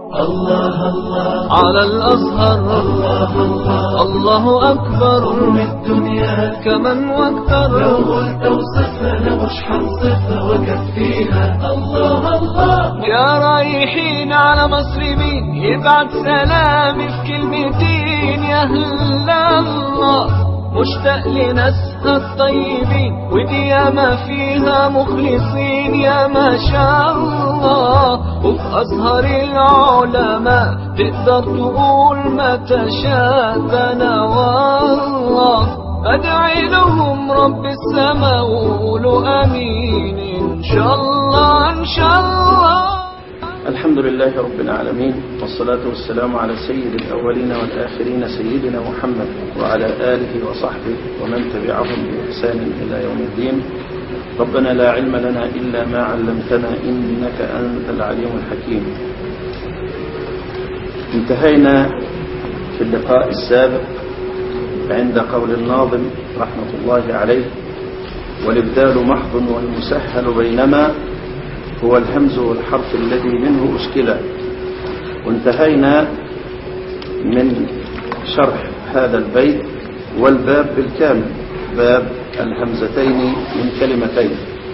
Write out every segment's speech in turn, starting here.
الله الله على الأزهر الله الله الله أكبر من الدنيا كمن واكثر لو قلت وصفها أنا مش هنصفها وكفيها الله الله يا رايحين على مصر مين يبعت سلامي في كلمتين يا هلا الله مشتاق لناسها الطيبين ودي ياما فيها مخلصين يا ما شاء الله وفي أزهر العلماء تقدر تقول ما تشاء أنا والله أدعي لهم رب السماء وقولوا أمين إن شاء الله إن شاء الله الحمد لله رب العالمين والصلاة والسلام على سيد الأولين والآخرين سيدنا محمد وعلى آله وصحبه ومن تبعهم بإحسان إلى يوم الدين ربنا لا علم لنا إلا ما علمتنا إنك أنت العليم الحكيم انتهينا في اللقاء السابق عند قول الناظم رحمة الله عليه والإبدال محض والمسهل بينما هو الهمز والحرف الذي منه أشكلا وانتهينا من شرح هذا البيت والباب بالكامل باب الهمزتين من كلمتين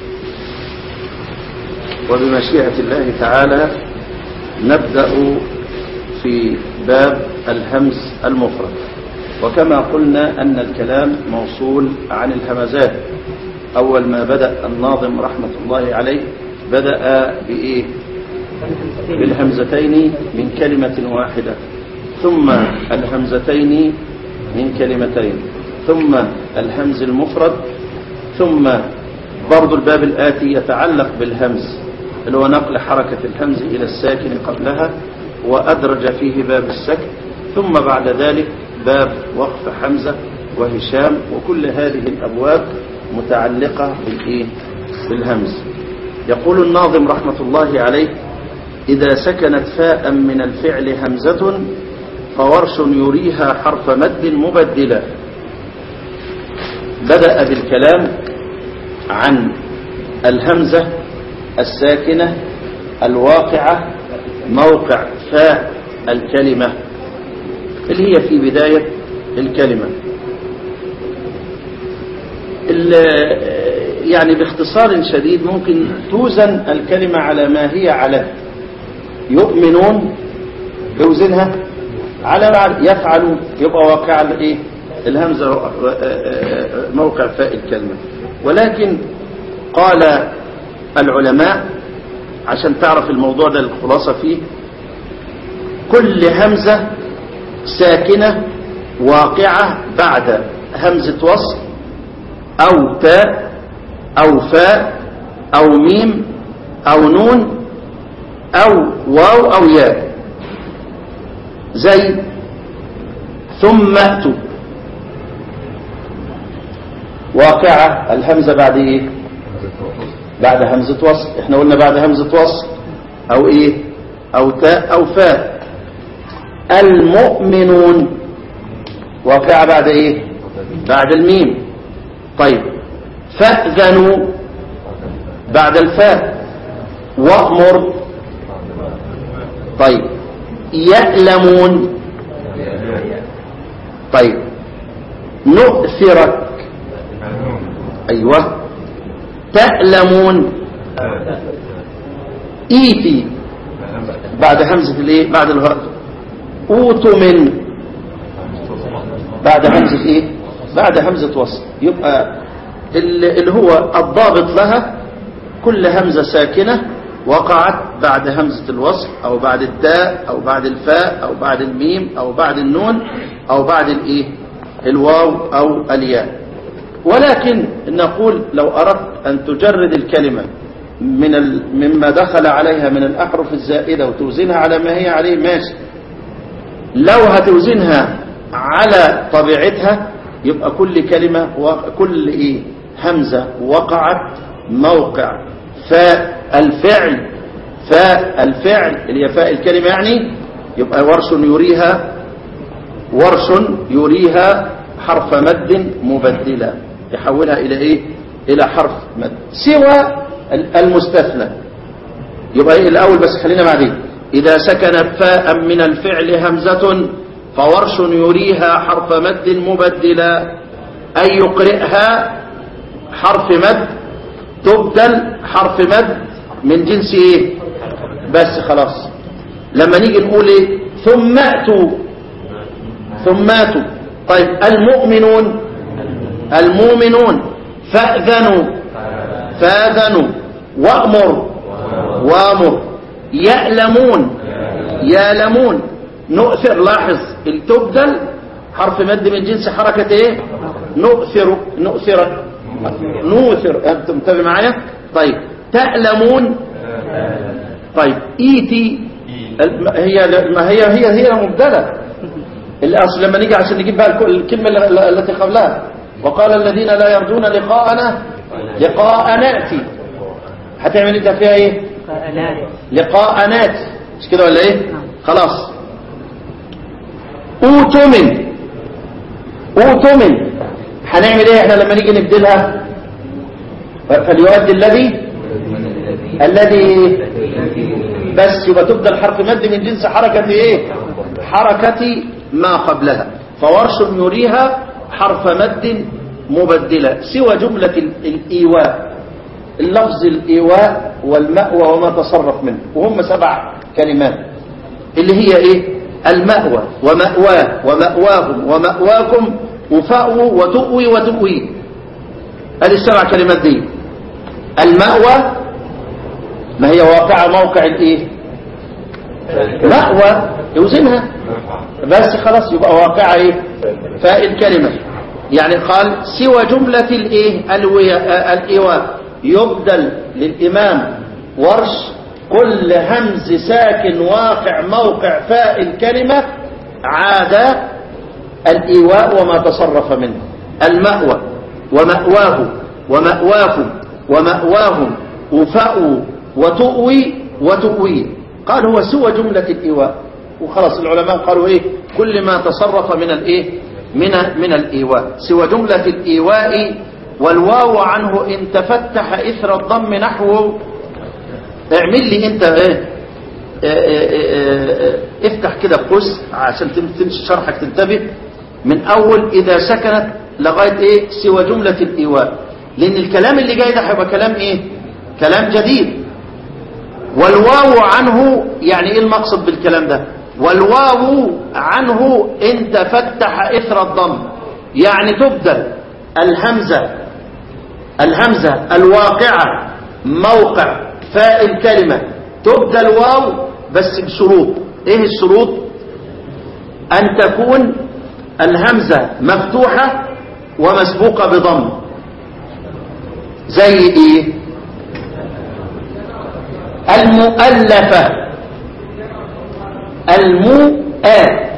وبمشيئة الله تعالى نبدأ في باب الهمز المفرد وكما قلنا أن الكلام موصول عن الهمزات أول ما بدأ الناظم رحمة الله عليه بدأ بإيه بالهمزتين من كلمة واحدة ثم الهمزتين من كلمتين ثم الهمز المفرد ثم برضو الباب الآتي يتعلق بالهمز اللي هو نقل حركة الهمز إلى الساكن قبلها وأدرج فيه باب السكت ثم بعد ذلك باب وقف حمزة وهشام وكل هذه الأبواب متعلقة بالإيه؟ بالهمز يقول الناظم رحمة الله عليه إذا سكنت فاء من الفعل همزة فورش يريها حرف مد مبدلا بدأ بالكلام عن الهمزة الساكنة الواقعة موقع فاء الكلمة اللي هي في بداية الكلمة يعني باختصار شديد ممكن توزن الكلمة على ما هي عليه يؤمنون يوزنها على ما يفعلون يبقى واقع الايه الهمزة موقع فاء الكلمة ولكن قال العلماء عشان تعرف الموضوع ده الخلاصة فيه كل همزة ساكنة واقعة بعد همزة وصل أو تاء أو فاء أو ميم أو نون أو واو أو ياء زي ثم أتوا واقعة الهمزة بعد إيه بعد همزة وصل إحنا قلنا بعد همزة وصل أو إيه أو تاء أو فاء المؤمنون واقعة بعد إيه بعد الميم طيب فأذنوا بعد الفاء وأمر طيب يألمون طيب نؤثرك أيوة تألمون إيتي بعد همزة الايه بعد الهاء أوتوا من بعد همزة ايه بعد همزة وصل يبقى اللي هو الضابط لها كل همزة ساكنة وقعت بعد همزة الوصل أو بعد التاء أو بعد الفاء أو بعد الميم أو بعد النون أو بعد الإيه الواو أو الياء ولكن نقول لو أردت أن تجرد الكلمة من ال... مما دخل عليها من الأحرف الزائدة وتوزنها على ما هي عليه ماشي لو هتوزنها على طبيعتها يبقى كل كلمة وكل إيه همزة وقعت موقع فاء الفعل فاء الفعل اللي هي فاء الكلمة يعني يبقى ورش يريها ورش يريها حرف مد مبدلا يحولها إلى إيه إلى حرف مد سوى المستثنى يبقى إيه الأول بس خلينا بعدين إذا سكنت فاء من الفعل همزة فورش يريها حرف مد مبدلا أي يقرئها حرف مد تبدل حرف مد من جنس ايه بس خلاص لما نيجي نقول ايه ثم اتوا ثم اتوا طيب المؤمنون المؤمنون فاذنوا فاذنوا وامر وامر يألمون يألمون نؤثر لاحظ التبدل حرف مد من جنس حركة ايه نؤثر نؤثر نؤثر انت منتبه معايا طيب تألمون طيب ايتي الم- هي ما هي هي هي مبدلة الاصل لما نيجي عشان نجيب بقى الك- الكلمة ال- التي قبلها وقال الذين لا يرجون لقاءنا لقاء نأتي هتعمل انت فيها ايه لقاء نأتي مش كده ولا ايه خلاص اوتمن اوتمن هنعمل ايه احنا لما نيجي نبدلها فليؤدي الذي الذي بس يبقى تبدل حرف مد من جنس حركة ايه حركة ما قبلها فورش يريها حرف مد مبدلة سوى جملة ال- الإيواء اللفظ الإيواء والمأوى وما تصرف منه وهم سبع كلمات اللي هي ايه المأوى ومأواه ومأواهم ومأواكم وفأووا وتؤوي وتؤوي هذه السبع كلمات دي المأوى ما هي واقعة موقع الايه مأوى يوزنها بس خلاص يبقى واقعة ايه فاء الكلمة يعني قال سوى جملة الايه الويا- الايواء يبدل للامام ورش كل همز ساكن واقع موقع فاء الكلمة عاد الإيواء وما تصرف منه المأوى ومأواه ومأواكم ومأواهم وفأوا وتؤوي وتؤوي قال هو سوى جملة الإيواء وخلاص العلماء قالوا إيه كل ما تصرف من الإيه من من الإيواء سوى جملة الإيواء والواو عنه إن تفتح إثر الضم نحو اعمل لي انت ايه اه اه اه اه افتح كده قوس عشان تم- تمشي شرحك تنتبه من اول اذا سكنت لغايه ايه سوى جمله الايواء لان الكلام اللي جاي ده هيبقى كلام ايه كلام جديد والواو عنه يعني ايه المقصد بالكلام ده والواو عنه ان تفتح اثر الضم يعني تبدل الهمزه الهمزة الواقعة موقع فاء الكلمة تبدل واو بس بشروط ايه الشروط ان تكون الهمزة مفتوحة ومسبوقة بضم زي ايه المؤلفة المؤاء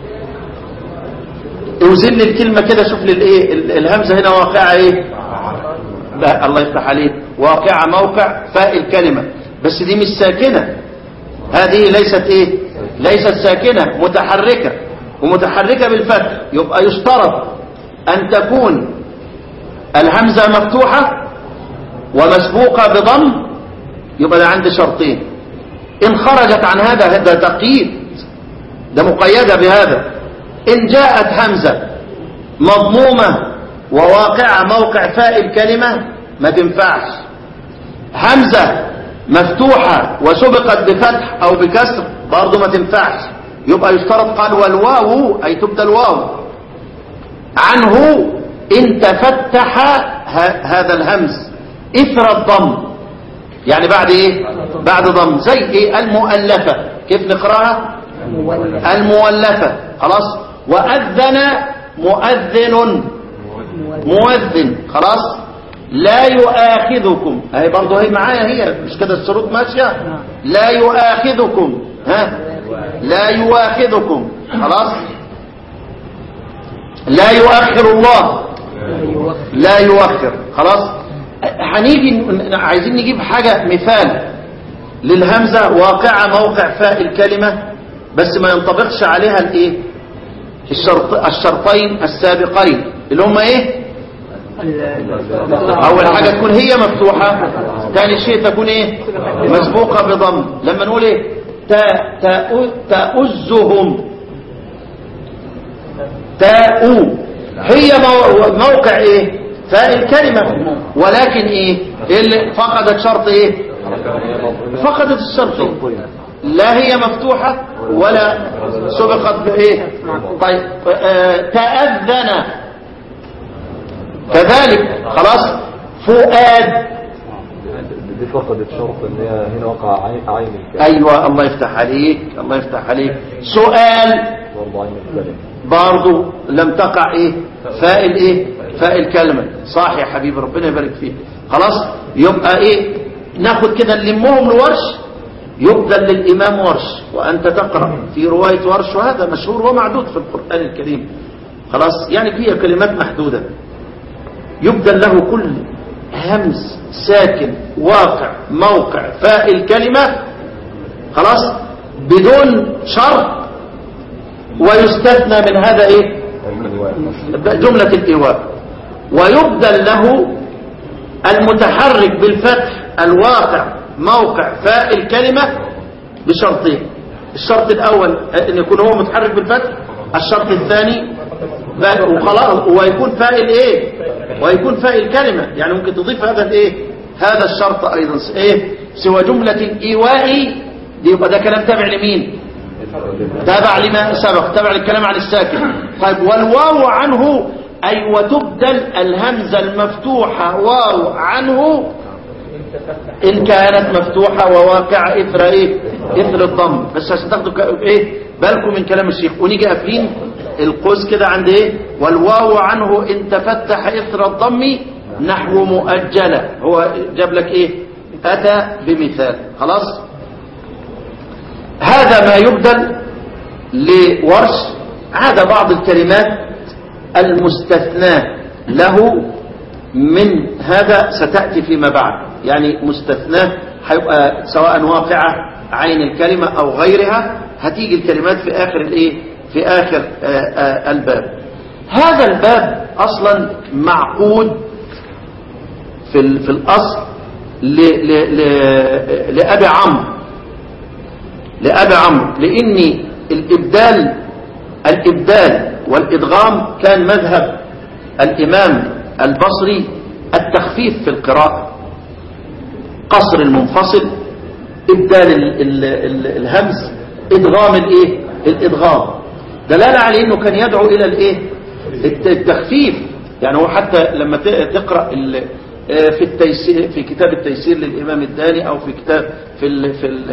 اوزن لي الكلمة كده شوف لي الايه ال- الهمزة هنا واقعة ايه لا الله يفتح عليك واقعة موقع فاء الكلمة بس دي مش ساكنة هذه ليست ايه ليست ساكنة متحركة ومتحركة بالفتح يبقى يشترط ان تكون الهمزة مفتوحة ومسبوقة بضم يبقى ده عندي شرطين ان خرجت عن هذا هذا تقييد ده مقيدة بهذا ان جاءت همزة مضمومة وواقعة موقع فاء الكلمة ما تنفعش همزة مفتوحة وسبقت بفتح او بكسر برضه ما تنفعش يبقى يشترط قال والواو اي تبدل واو عنه ان تفتح ه- هذا الهمز اثر الضم يعني بعد ايه بعد ضم زي ايه المؤلفة كيف نقراها المؤلفة خلاص وأذن مؤذن مؤذن خلاص لا يؤاخذكم اهي برضه هي معايا هي مش كده الشروط ماشيه لا يؤاخذكم ها لا يؤاخذكم خلاص لا يؤخر الله لا يؤخر خلاص هنيجي ن- عايزين نجيب حاجة مثال للهمزة واقعة موقع فاء الكلمة بس ما ينطبقش عليها الايه الشرط الشرطين السابقين اللي هم ايه اول حاجة تكون هي مفتوحة ثاني شيء تكون ايه مسبوقة بضم لما نقول ايه تا- تا- تأزهم تاء هي مو- موقع ايه فاء الكلمة ولكن ايه اللي فقدت شرط ايه فقدت الشرط لا هي مفتوحة ولا سبقت بايه طيب آه، تأذن كذلك خلاص فؤاد دي فقدت شرط ان هي هنا وقع عين عين الكلمة ايوه الله يفتح عليك الله يفتح عليك سؤال برضه عين الكلمة برضو لم تقع ايه فاء الايه فاء الكلمة صح يا حبيبي ربنا يبارك فيك خلاص يبقى ايه ناخد كده نلمهم لورش يبدل للامام ورش وانت تقرأ في رواية ورش وهذا مشهور ومعدود في القرآن الكريم خلاص يعني هي كلمات محدودة يبدل له كل همز ساكن واقع موقع فاء الكلمة خلاص بدون شرط ويستثنى من هذا ايه جملة الإيواء ويبدل له المتحرك بالفتح الواقع موقع فاء الكلمة بشرطين الشرط الأول أن يكون هو متحرك بالفتح الشرط الثاني فاء- وخلاص ويكون فاء الايه ويكون فاء الكلمة يعني ممكن تضيف هذا الايه هذا الشرط أيضا ايه سوى جملة الإيواء دي يبقى ده كلام تابع لمين تابع لما سبق تابع للكلام عن الساكن طيب والواو عنه أي وتبدل الهمزة المفتوحة واو عنه إن كانت مفتوحة وواقعة إثر إيه إثر الضم بس عشان تاخدوا ك- إيه بالكم من كلام الشيخ ونيجي قافلين القوس كده عند إيه والواو عنه إن تفتح إثر الضم نحو مؤجلة هو جاب لك إيه أتى بمثال خلاص هذا ما يبدل لورش عاد بعض الكلمات المستثناة له من هذا ستأتي فيما بعد يعني مستثناة هيبقى سواء واقعة عين الكلمة أو غيرها هتيجي الكلمات في آخر الإيه في آخر آه، آه، الباب هذا الباب أصلا معقود في ال- في الأصل ل- ل- ل- لأبي عمرو لأبي عمرو لأن الإبدال الإبدال والإدغام كان مذهب الإمام البصري التخفيف في القراءة قصر المنفصل إبدال ال ال ال الهمز إدغام الإيه الإدغام دلالة على أنه كان يدعو إلى الإيه الت- التخفيف يعني هو حتى لما ت- تقرأ ال- آه، في التيسير في كتاب التيسير للإمام الداني أو في كتاب في ال في ال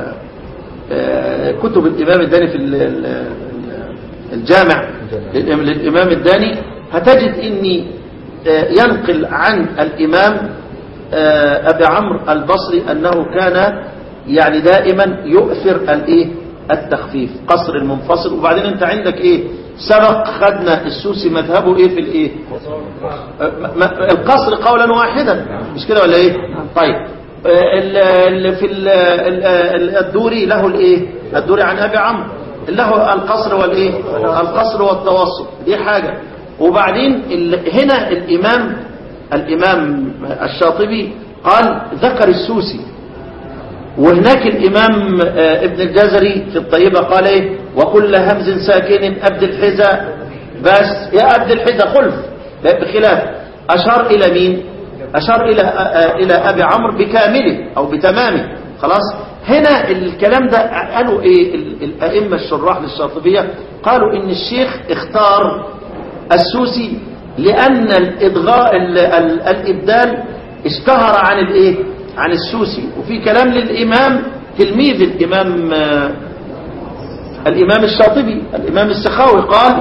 آه، كتب الإمام الداني في ال- ال- الجامع للإم- للإمام الداني هتجد إني آه، ينقل عن الإمام آه، أبي عمرو البصري أنه كان يعني دائما يؤثر الإيه التخفيف قصر المنفصل وبعدين أنت عندك إيه سبق خدنا السوسي مذهبه إيه في الإيه آه، م- م- القصر قولا واحدا مش كده ولا إيه طيب آه، ال- ال- في ال- ال- ال- الدوري له الإيه الدوري عن أبي عمرو له القصر والإيه القصر والتوسط دي حاجة وبعدين ال- هنا الإمام الإمام الشاطبي قال ذكر السوسي وهناك الإمام آه، ابن الجزري في الطيبة قال إيه وكل همز ساكن أبد الحذاء بس يا أبد الحذاء خلف بخلاف أشار إلى مين أشار إلى آه، آه، إلى أبي عمرو بكامله أو بتمامه خلاص هنا الكلام ده قالوا إيه ال- الأئمة الشراح للشاطبية قالوا إن الشيخ اختار السوسي لأن الإضغاء ال- ال- الإبدال اشتهر عن الإيه عن السوسي وفي كلام للإمام تلميذ الإمام آه، الإمام الشاطبي الإمام السخاوي قال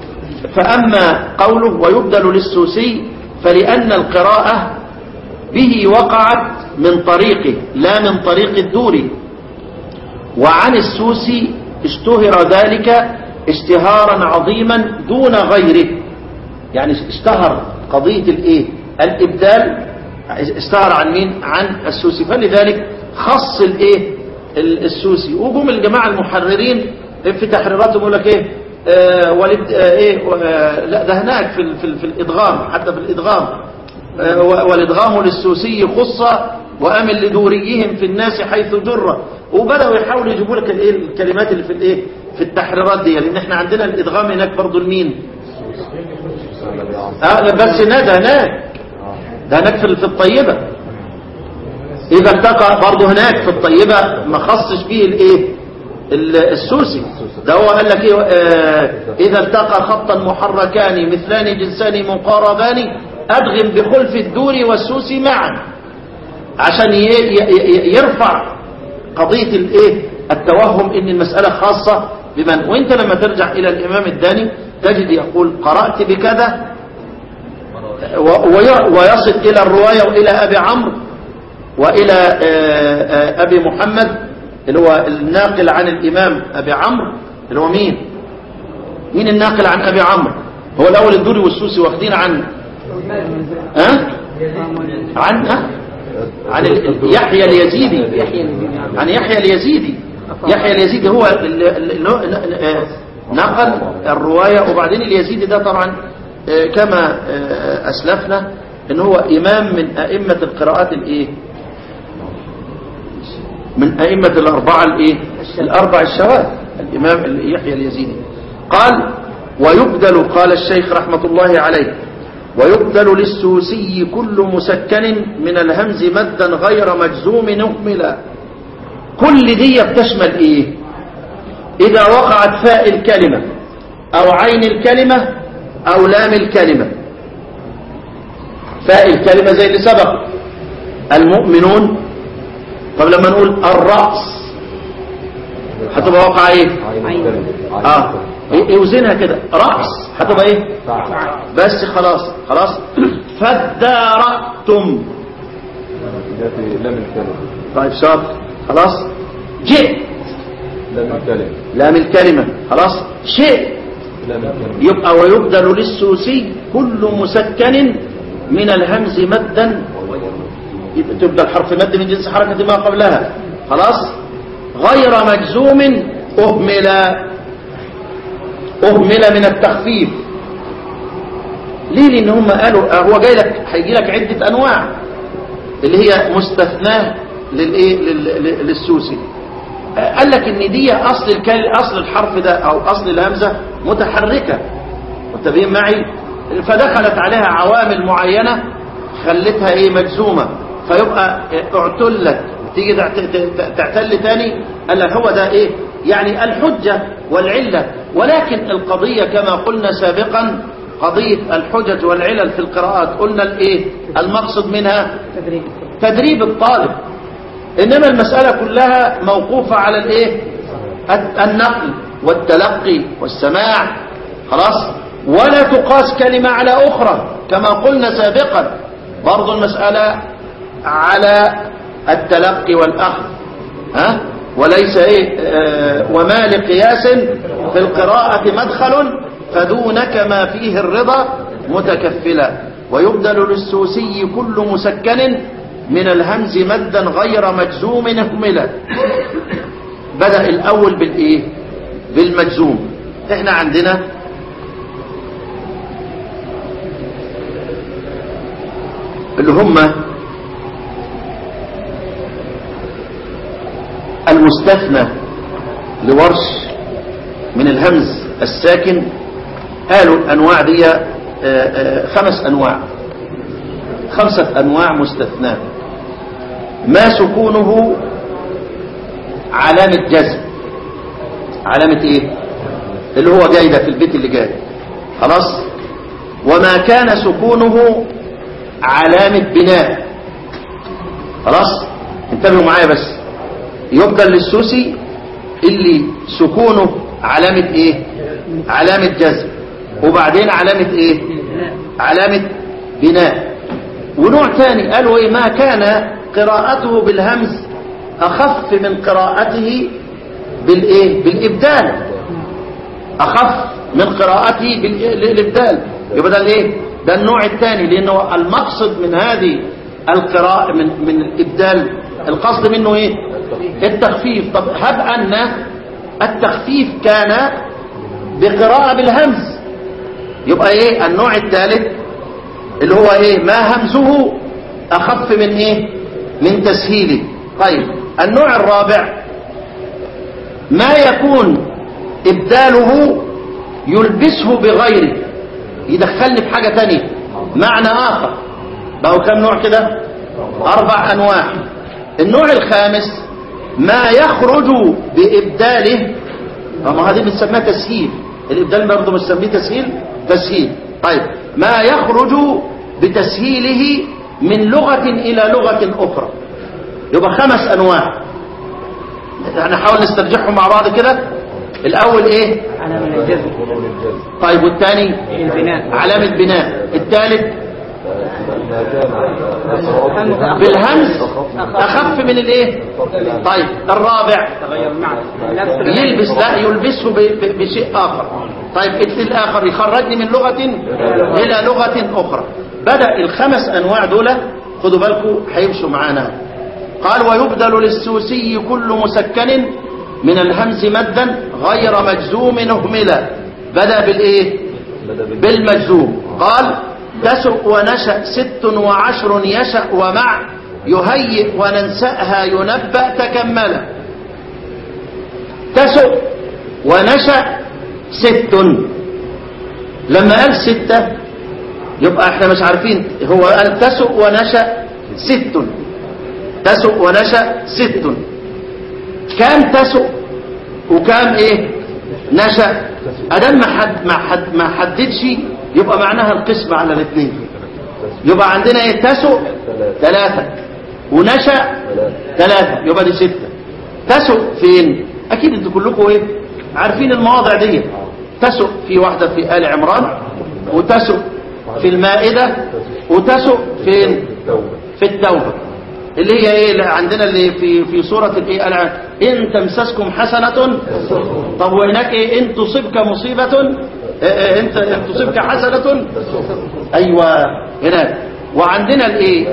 فأما قوله ويبدل للسوسي فلأن القراءة به وقعت من طريقه لا من طريق الدوري وعن السوسي اشتهر ذلك اشتهارا عظيما دون غيره يعني اشتهر قضية الايه الابدال اشتهر عن مين عن السوسي فلذلك خص الايه ال- السوسي وجم الجماعة المحررين في تحريراتهم يقول لك ايه آه والد آه ايه آه لا ده هناك في ال- في, ال- في الادغام حتى في الادغام آه و- والادغام للسوسي خص وامن لدوريهم في الناس حيث جر وبداوا يحاولوا يجيبوا لك الايه الكلمات اللي في الايه في التحريرات دي لان احنا عندنا الادغام هناك برضه لمين اه لا بس لا ده هناك ده هناك في في الطيبه اذا التقى برضه هناك في الطيبه ما خصش فيه الايه ال- السوسي ده هو قال لك ايه آه اذا التقى خطا محركان مثلان جنسان مقاربان ادغم بخلف الدور والسوسي معا عشان ي- ي- ي- يرفع قضية الايه التوهم ان المسألة خاصة بمن وانت لما ترجع الى الامام الداني تجد يقول قرأت بكذا و- وي- ويصل الى الرواية والى ابي عمرو والى آه، آه، ابي محمد اللي هو الناقل عن الامام ابي عمرو اللي هو مين مين الناقل عن ابي عمرو هو الاول الدوري والسوسي واخدين عن ها عن ها؟ عن ال- يحيى اليزيدي عن يحيى اليزيدي يحيى اليزيدي هو اللي اللي هو آه، نقل الرواية وبعدين اليزيدي ده طبعا آه، كما آه، أسلفنا ان هو إمام من أئمة القراءات الإيه من أئمة الأربعة الإيه الأربع الشواذ الإمام يحيى اليزيدي قال ويبدل قال الشيخ رحمة الله عليه ويبدل للسوسي كل مسكن من الهمز مدا غير مجزوم نكملا كل دي بتشمل ايه اذا وقعت فاء الكلمة او عين الكلمة او لام الكلمة فاء الكلمة زي اللي سبق المؤمنون طب لما نقول الرأس هتبقى واقع ايه اه إيه- اوزنها كده رأس هتبقى ايه بس خلاص خلاص فادارأتم التي لم الكلمة طيب شاطر خلاص جئت لم الكلمة لام الكلمة خلاص شئت لم الكلمة يبقى ويبدل للسوسي كل مسكن من الهمز مدا يبقى تبدل حرف مد من جنس حركة ما قبلها خلاص غير مجزوم أهمل أهمل من التخفيف ليه لأن هم قالوا آه، هو جاي لك هيجي لك عدة أنواع اللي هي مستثناه للإيه لل- لل- للسوسي آه، قال لك ان دي اصل الكل اصل الحرف ده او اصل الهمزه متحركه متفقين معي فدخلت عليها عوامل معينه خلتها ايه مجزومه فيبقى آه، اعتلت تيجي تعت- ت- تعتل تاني قال لك هو ده ايه يعني الحجه والعله ولكن القضيه كما قلنا سابقا قضيه الحجج والعلل في القراءات قلنا الايه المقصد منها تدريب الطالب إنما المسألة كلها موقوفة على الإيه الت- النقل والتلقي والسماع خلاص ولا تقاس كلمة على أخرى كما قلنا سابقا برضو المسألة على التلقي والأخذ ها وليس إيه آه وما لقياس في القراءة مدخل فدونك ما فيه الرضا متكفلا ويبدل للسوسي كل مسكن من الهمز مدا غير مجزوم نهملا بدأ الأول بالإيه بالمجزوم احنا عندنا اللي هم المستثنى لورش من الهمز الساكن قالوا الأنواع دي آه، آه، خمس أنواع خمسة أنواع مستثناة ما سكونه علامة جزم علامة ايه اللي هو جاي ده في البيت اللي جاي خلاص وما كان سكونه علامة بناء خلاص انتبهوا معايا بس يبدل للسوسي اللي سكونه علامة ايه علامة جزم وبعدين علامة ايه علامة بناء ونوع تاني قالوا ايه ما كان قراءته بالهمز اخف من قراءته بالايه بالابدال اخف من قراءته بالابدال يبقى ده الايه ده النوع الثاني لانه المقصد من هذه القراءة من من الابدال القصد منه ايه التخفيف طب هب ان التخفيف كان بقراءة بالهمز يبقى ايه النوع الثالث اللي هو ايه ما همزه اخف من ايه من تسهيله طيب النوع الرابع ما يكون إبداله يلبسه بغيره يدخلني في حاجة تانية معنى آخر بقوا كم نوع كده أربع أنواع النوع الخامس ما يخرج بإبداله ما هذه بنسميها تسهيل الإبدال برضه بنسميه تسهيل تسهيل طيب ما يخرج بتسهيله من لغة إلى لغة أخرى يبقى خمس أنواع نحاول نسترجعهم مع بعض كده الأول إيه علامة الجزم طيب والثاني البناء علامة بناء الثالث ما كان بالهمز أخف من الإيه طيب الرابع تغير المعنى نفس يلبس لا يلبسه ب- ب- بشيء آخر طيب الآخر يخرجني من لغة إلى لغة أخرى بدأ الخمس أنواع دول خدوا بالكم هيمشوا معانا قال ويبدل للسوسي كل مسكن من الهمز مدا غير مجزوم اهملا بدأ بالإيه بالمجزوم قال تسؤ ونشأ ست وعشر يشأ ومع يهيئ وننسأها ينبأ تكملا تسؤ ونشأ ست لما قال ستة يبقى احنا مش عارفين هو قال تسؤ ونشأ ست تسؤ ونشأ ست كام تسؤ وكام ايه نشأ ادام ما حد ما حد ما حددش يبقى معناها القسم على الاثنين يبقى عندنا ايه تسؤ ثلاثة ونشأ ثلاثة يبقى دي ستة تسؤ فين اكيد انتوا كلكم ايه عارفين المواضع دي تسؤ في واحدة في آل عمران وتسؤ في المائدة وتسؤ فين في التوبة اللي هي ايه اللي عندنا اللي في في سورة الايه آل عمران ان تمسسكم حسنة طب وهناك ايه ان تصبك مصيبة إيه إيه انت ان تصبك حسنة ايوه هناك وعندنا الايه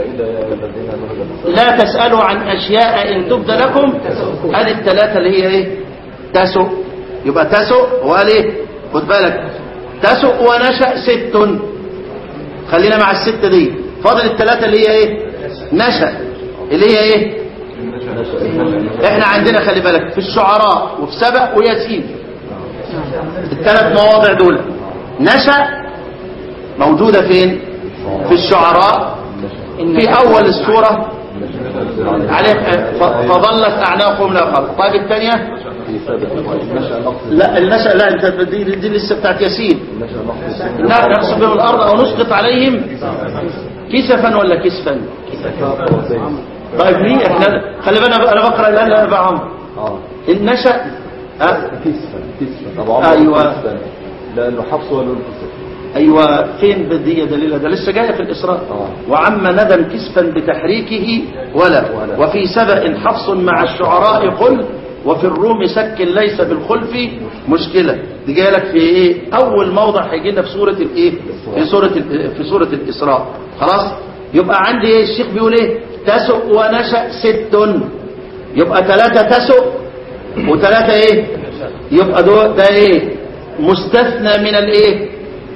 لا تسألوا عن أشياء إن تبد لكم هذه الثلاثة اللي هي إيه تسؤ يبقى تسؤ وقال إيه خد بالك تسؤ ونشأ ست خلينا مع الستة دي فاضل الثلاثة اللي هي إيه نشأ اللي هي إيه إحنا عندنا خلي بالك في الشعراء وفي سبأ وياسين الثلاث مواضع دول نشأ موجودة فين في الشعراء في أول السورة عليه ف- فظلت أعناقهم لا خلق طيب الثانية في سبب نشأ نقص لا النشأ لا انت دي, دي لسه بتاعت ياسين نشأ نقص لا نقص بهم الأرض أو نسقط عليهم كسفا ولا كسفا طيب ليه احنا خلي بالنا انا بقرا الان لا بعهم اه النشأ ها كسفا كسفا طب عمر أيوة. كسفا لأنه حفص ولا الكسف ايوه فين بدي دليلها ده لسه جايه في الاسراء آه. وعم ندم كسفا بتحريكه ولا ولا. وفي سبأ حفص مع الشعراء قل وفي الروم سك ليس بالخلف مشكله دي جايه لك في ايه اول موضع هيجي لنا في سوره الايه في سوره ال- في سوره الاسراء خلاص يبقى عندي ايه الشيخ بيقول ايه تسؤ ونشأ ست يبقى ثلاثه تسؤ وثلاثه ايه يبقى ده ده ايه مستثنى من الايه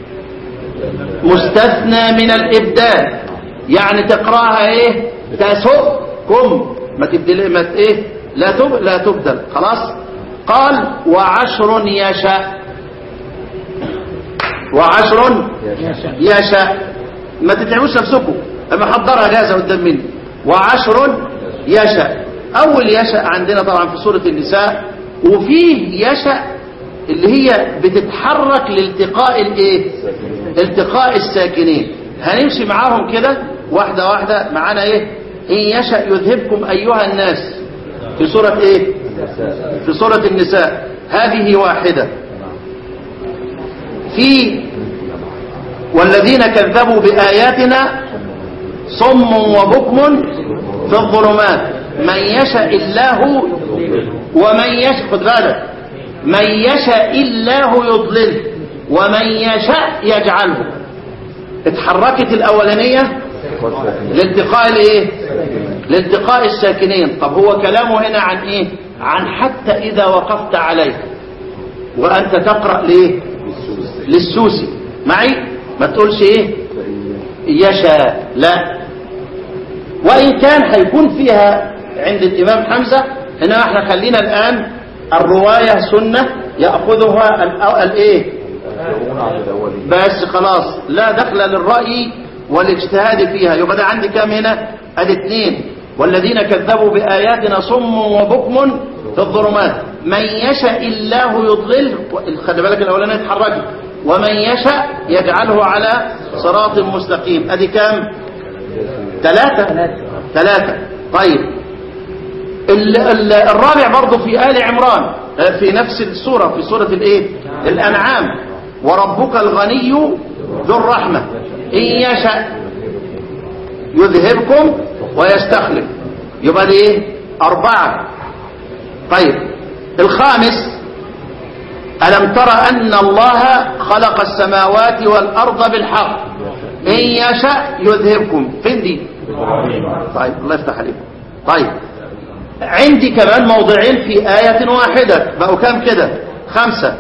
مستثنى من الإبدال يعني تقرأها إيه تسؤكم ما تبدل ما ت- إيه لا تب لا تبدل خلاص قال وعشر يشاء وعشر يشاء ما تتعبوش نفسكم اما حضرها جاهزه قدام مني وعشر يشاء اول يشاء عندنا طبعا في سوره النساء وفيه يشاء اللي هي بتتحرك لالتقاء الايه التقاء الساكنين هنمشي معاهم كده واحده واحده معانا ايه ان يشاء يذهبكم ايها الناس في سوره ايه في سوره النساء هذه واحده في والذين كذبوا بآياتنا صم وبكم في الظلمات من يشاء الله ومن يشاء خد بالك من يشاء الله يضلله ومن يشاء يجعله اتحركت الأولانية لالتقاء الايه لالتقاء الساكنين طب هو كلامه هنا عن ايه عن حتى إذا وقفت عليه وأنت تقرأ ليه للسوسي معي ما تقولش ايه يشاء لا وإن كان هيكون فيها عند الإمام حمزة إنما احنا خلينا الآن الرواية سنة يأخذها ال- الإيه يقولون عن الأولين بس خلاص لا دخل للرأي والاجتهاد فيها يبقى ده عندي كام هنا ادي اتنين والذين كذبوا بآياتنا صم وبكم في الظلمات من يشاء الله يضلل خلي بالك الاولانيه اتحركت ومن يشاء يجعله على صراط مستقيم ادي كام ثلاثة ثلاثة طيب ال ال الرابع برضه في آل عمران آه، في نفس السورة في سورة الايه الأنعام وربك الغني ذو الرحمة إن يشاء يذهبكم ويستخلف يبقى دي ايه أربعة طيب الخامس ألم تر أن الله خلق السماوات والأرض بالحق إن يشاء يذهبكم فين دي طيب الله يفتح عليكم طيب عندي كمان موضعين في آية واحدة بقوا كام كده خمسة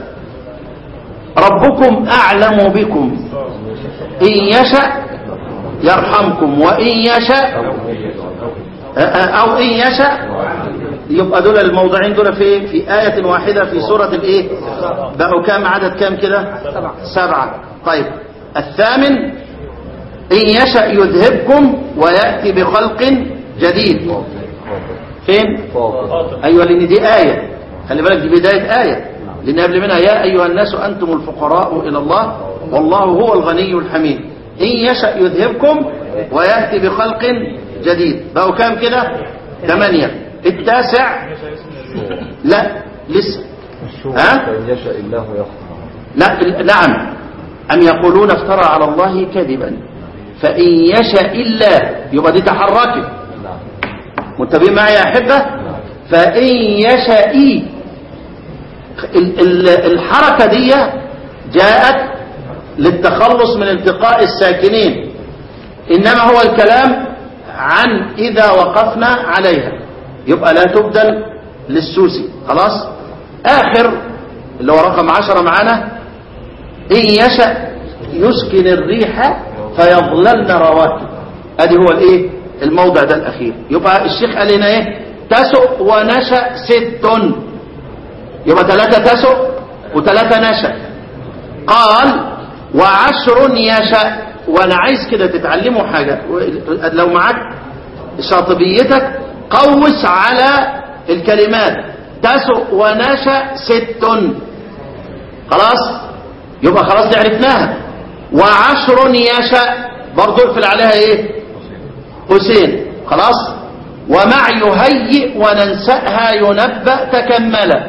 ربكم أعلم بكم إن يشاء يرحمكم وإن يشاء أو إن يشاء يبقى دول الموضعين دول في في آية واحدة في سورة الإيه بقوا كام عدد كام كده سبعة طيب الثامن إن يشاء يذهبكم ويأتي بخلق جديد فين فاطر أيوة لأن دي آية خلي بالك دي بداية آية لأن قبل منها يا أيها الناس أنتم الفقراء إلى الله والله هو الغني الحميد إن يشأ يذهبكم ويأتي بخلق جديد بقوا كام كده ثمانية التاسع لا لسه ها؟ فإن يشاء الله يخطر لا نعم أم يقولون افترى على الله كذبا فإن يشاء الله يبقى دي تحركت نعم منتبهين معي يا أحبة فإن يشاء ال- ال- الحركة دي جاءت للتخلص من التقاء الساكنين إنما هو الكلام عن إذا وقفنا عليها يبقى لا تبدل للسوسي خلاص آخر اللي هو رقم عشرة معانا إن يشأ يسكن الريح فيظللن رواكب ادي هو الايه الموضع ده الاخير يبقى الشيخ قال لنا ايه تسق ونشأ ست يبقى ثلاثة تسق وثلاثة نشأ قال وعشر يشأ وانا عايز كده تتعلموا حاجة لو معاك شاطبيتك قوس على الكلمات تسق ونشأ ست خلاص يبقى خلاص دي عرفناها وعشر يشاء برضو اقفل عليها ايه قوسين خلاص ومع يهيئ وننسأها ينبأ تكملا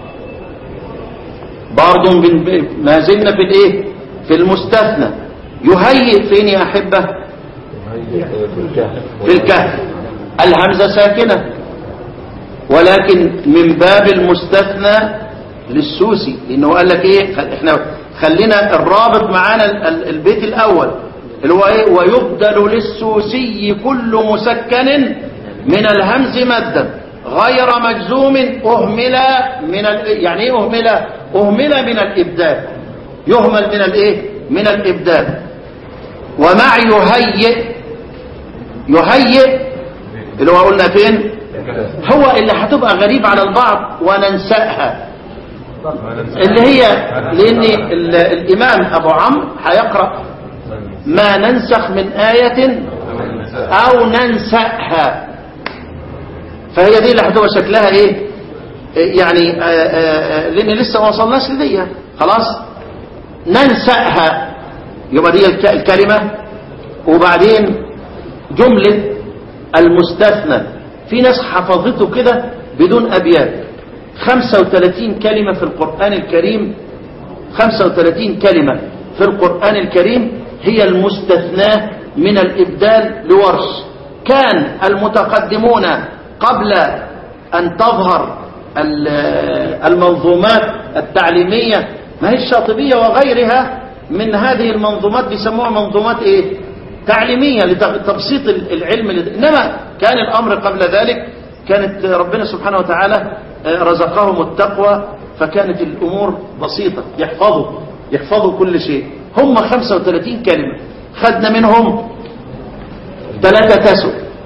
برضو بن- ما زلنا في الايه في المستثنى يهيئ فين يا احبه هي في الكهف في الكهف الهمزه ساكنه ولكن من باب المستثنى للسوسي لانه قال لك ايه خل- احنا خلينا الرابط معانا ال- ال- البيت الاول اللي هو ايه ويبدل للسوسي كل مسكن من الهمز مدا غير مجزوم اهمل من ال... يعني ايه اهمل اهمل من الابدال يهمل من الايه من الابدال ومع يهيئ يهيئ اللي هو قلنا فين هو اللي هتبقى غريب على البعض وننساها اللي هي لان ال- الامام ابو عمرو هيقرا ما ننسخ من آية او ننسأها فهي دي اللي هتبقى شكلها ايه إيه يعني آه، آه، آه، لان لسه ما وصلناش لدي خلاص ننسأها يبقى دي الك- الكلمة وبعدين جملة المستثنى في ناس حفظته كده بدون أبيات 35 كلمة في القرآن الكريم 35 كلمة في القرآن الكريم هي المستثناة من الإبدال لورش كان المتقدمون قبل أن تظهر ال- المنظومات التعليمية ما هي الشاطبية وغيرها من هذه المنظومات بيسموها منظومات ايه تعليمية لتبسيط العلم إنما كان الأمر قبل ذلك كانت ربنا سبحانه وتعالى رزقهم التقوى فكانت الأمور بسيطة يحفظوا يحفظوا كل شيء هم 35 كلمة خدنا منهم ثلاثة تسو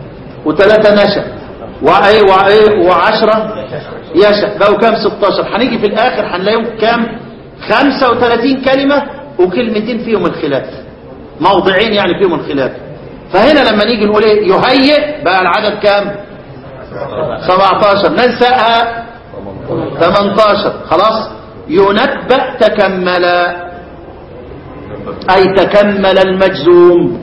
وثلاثة نشأ وإيه وإيه وعشرة يشأ بقوا كام 16 هنيجي في الآخر هنلاقيهم كام 35 كلمة وكلمتين فيهم الخلاف موضعين يعني فيهم الخلاف فهنا لما نيجي نقول ايه يهيئ بقى العدد كام 17 ننساها 18 خلاص ينبأ تكمل أي تكمل المجزوم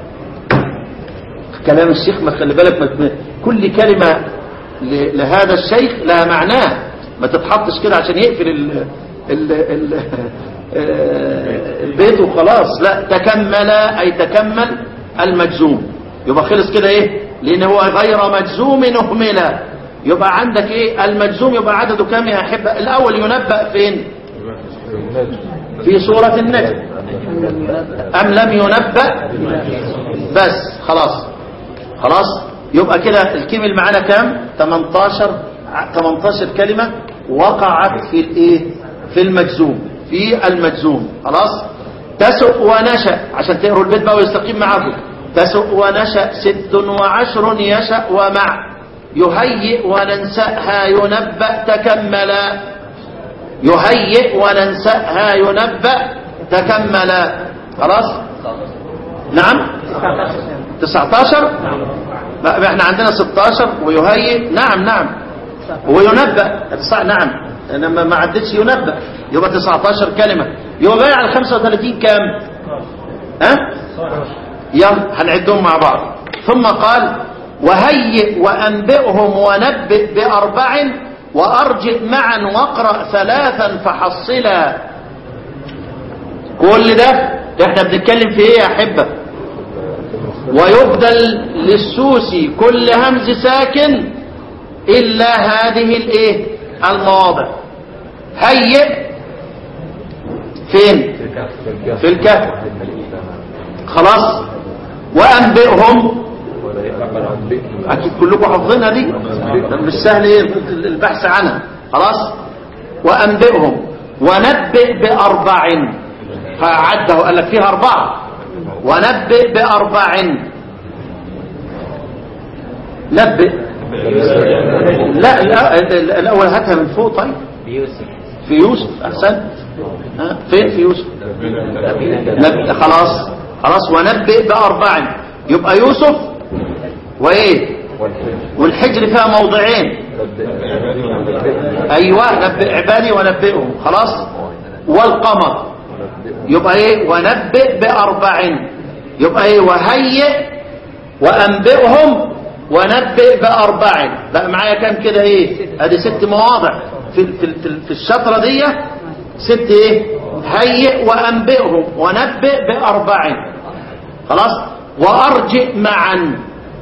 كلام الشيخ ما خلي بالك ما كل كلمة ل- لهذا الشيخ لها معناه ما تتحطش كده عشان يقفل ال ال ال آه، البيت وخلاص لا تكمل أي تكمل المجزوم يبقى خلص كده ايه لان هو غير مجزوم اهمل يبقى عندك ايه المجزوم يبقى عدده كام يا احبه الاول ينبأ فين في سورة النجم أم لم ينبأ بس خلاص خلاص يبقى كده الكيمل معانا كام 18 ع- 18 كلمة وقعت في الايه في المجزوم في المجزوم خلاص تسق ونشأ عشان تقروا البيت بقى ويستقيم معاكم تسق ونشأ ست وعشر يشأ ومع يهيئ وننسأها ينبأ تكملا يهيئ وننسأها ينبأ تكملا خلاص نعم 19 لا احنا عندنا 16 ويهيئ نعم نعم وينبأ صح نعم انما ما عدتش ينبأ يبقى 19 كلمة يبقى باقي على 35 كام ها يلا هنعدهم مع بعض ثم قال وهيئ وأنبئهم ونبئ بأربع وأرجئ معا واقرأ ثلاثا فحصلا كل ده احنا بنتكلم في ايه يا احبه ويبدل للسوسي كل همز ساكن إلا هذه الايه المواضع هيئ فين في الكهف خلاص وأنبئهم أكيد كلكم حافظينها دي ده مش سهل ايه البحث عنها خلاص وأنبئهم ونبئ بأربع فعده قال لك فيها أربعة ونبئ بأربع نبئ لا لا الأول هاتها من فوق طيب في يوسف أحسن ها فين في يوسف نبئ خلاص خلاص ونبئ بأربع يبقى يوسف وإيه والحجر فيها موضعين أيوة نبئ عبادي ونبئهم خلاص والقمر يبقى ايه ونبئ بأربع يبقى ايه وهيئ وأنبئهم ونبئ بأربع بقى معايا كام كده ايه ادي ست مواضع في, في, في, في الشطرة دي ست ايه هيئ وأنبئهم ونبئ بأربع خلاص وأرجئ معا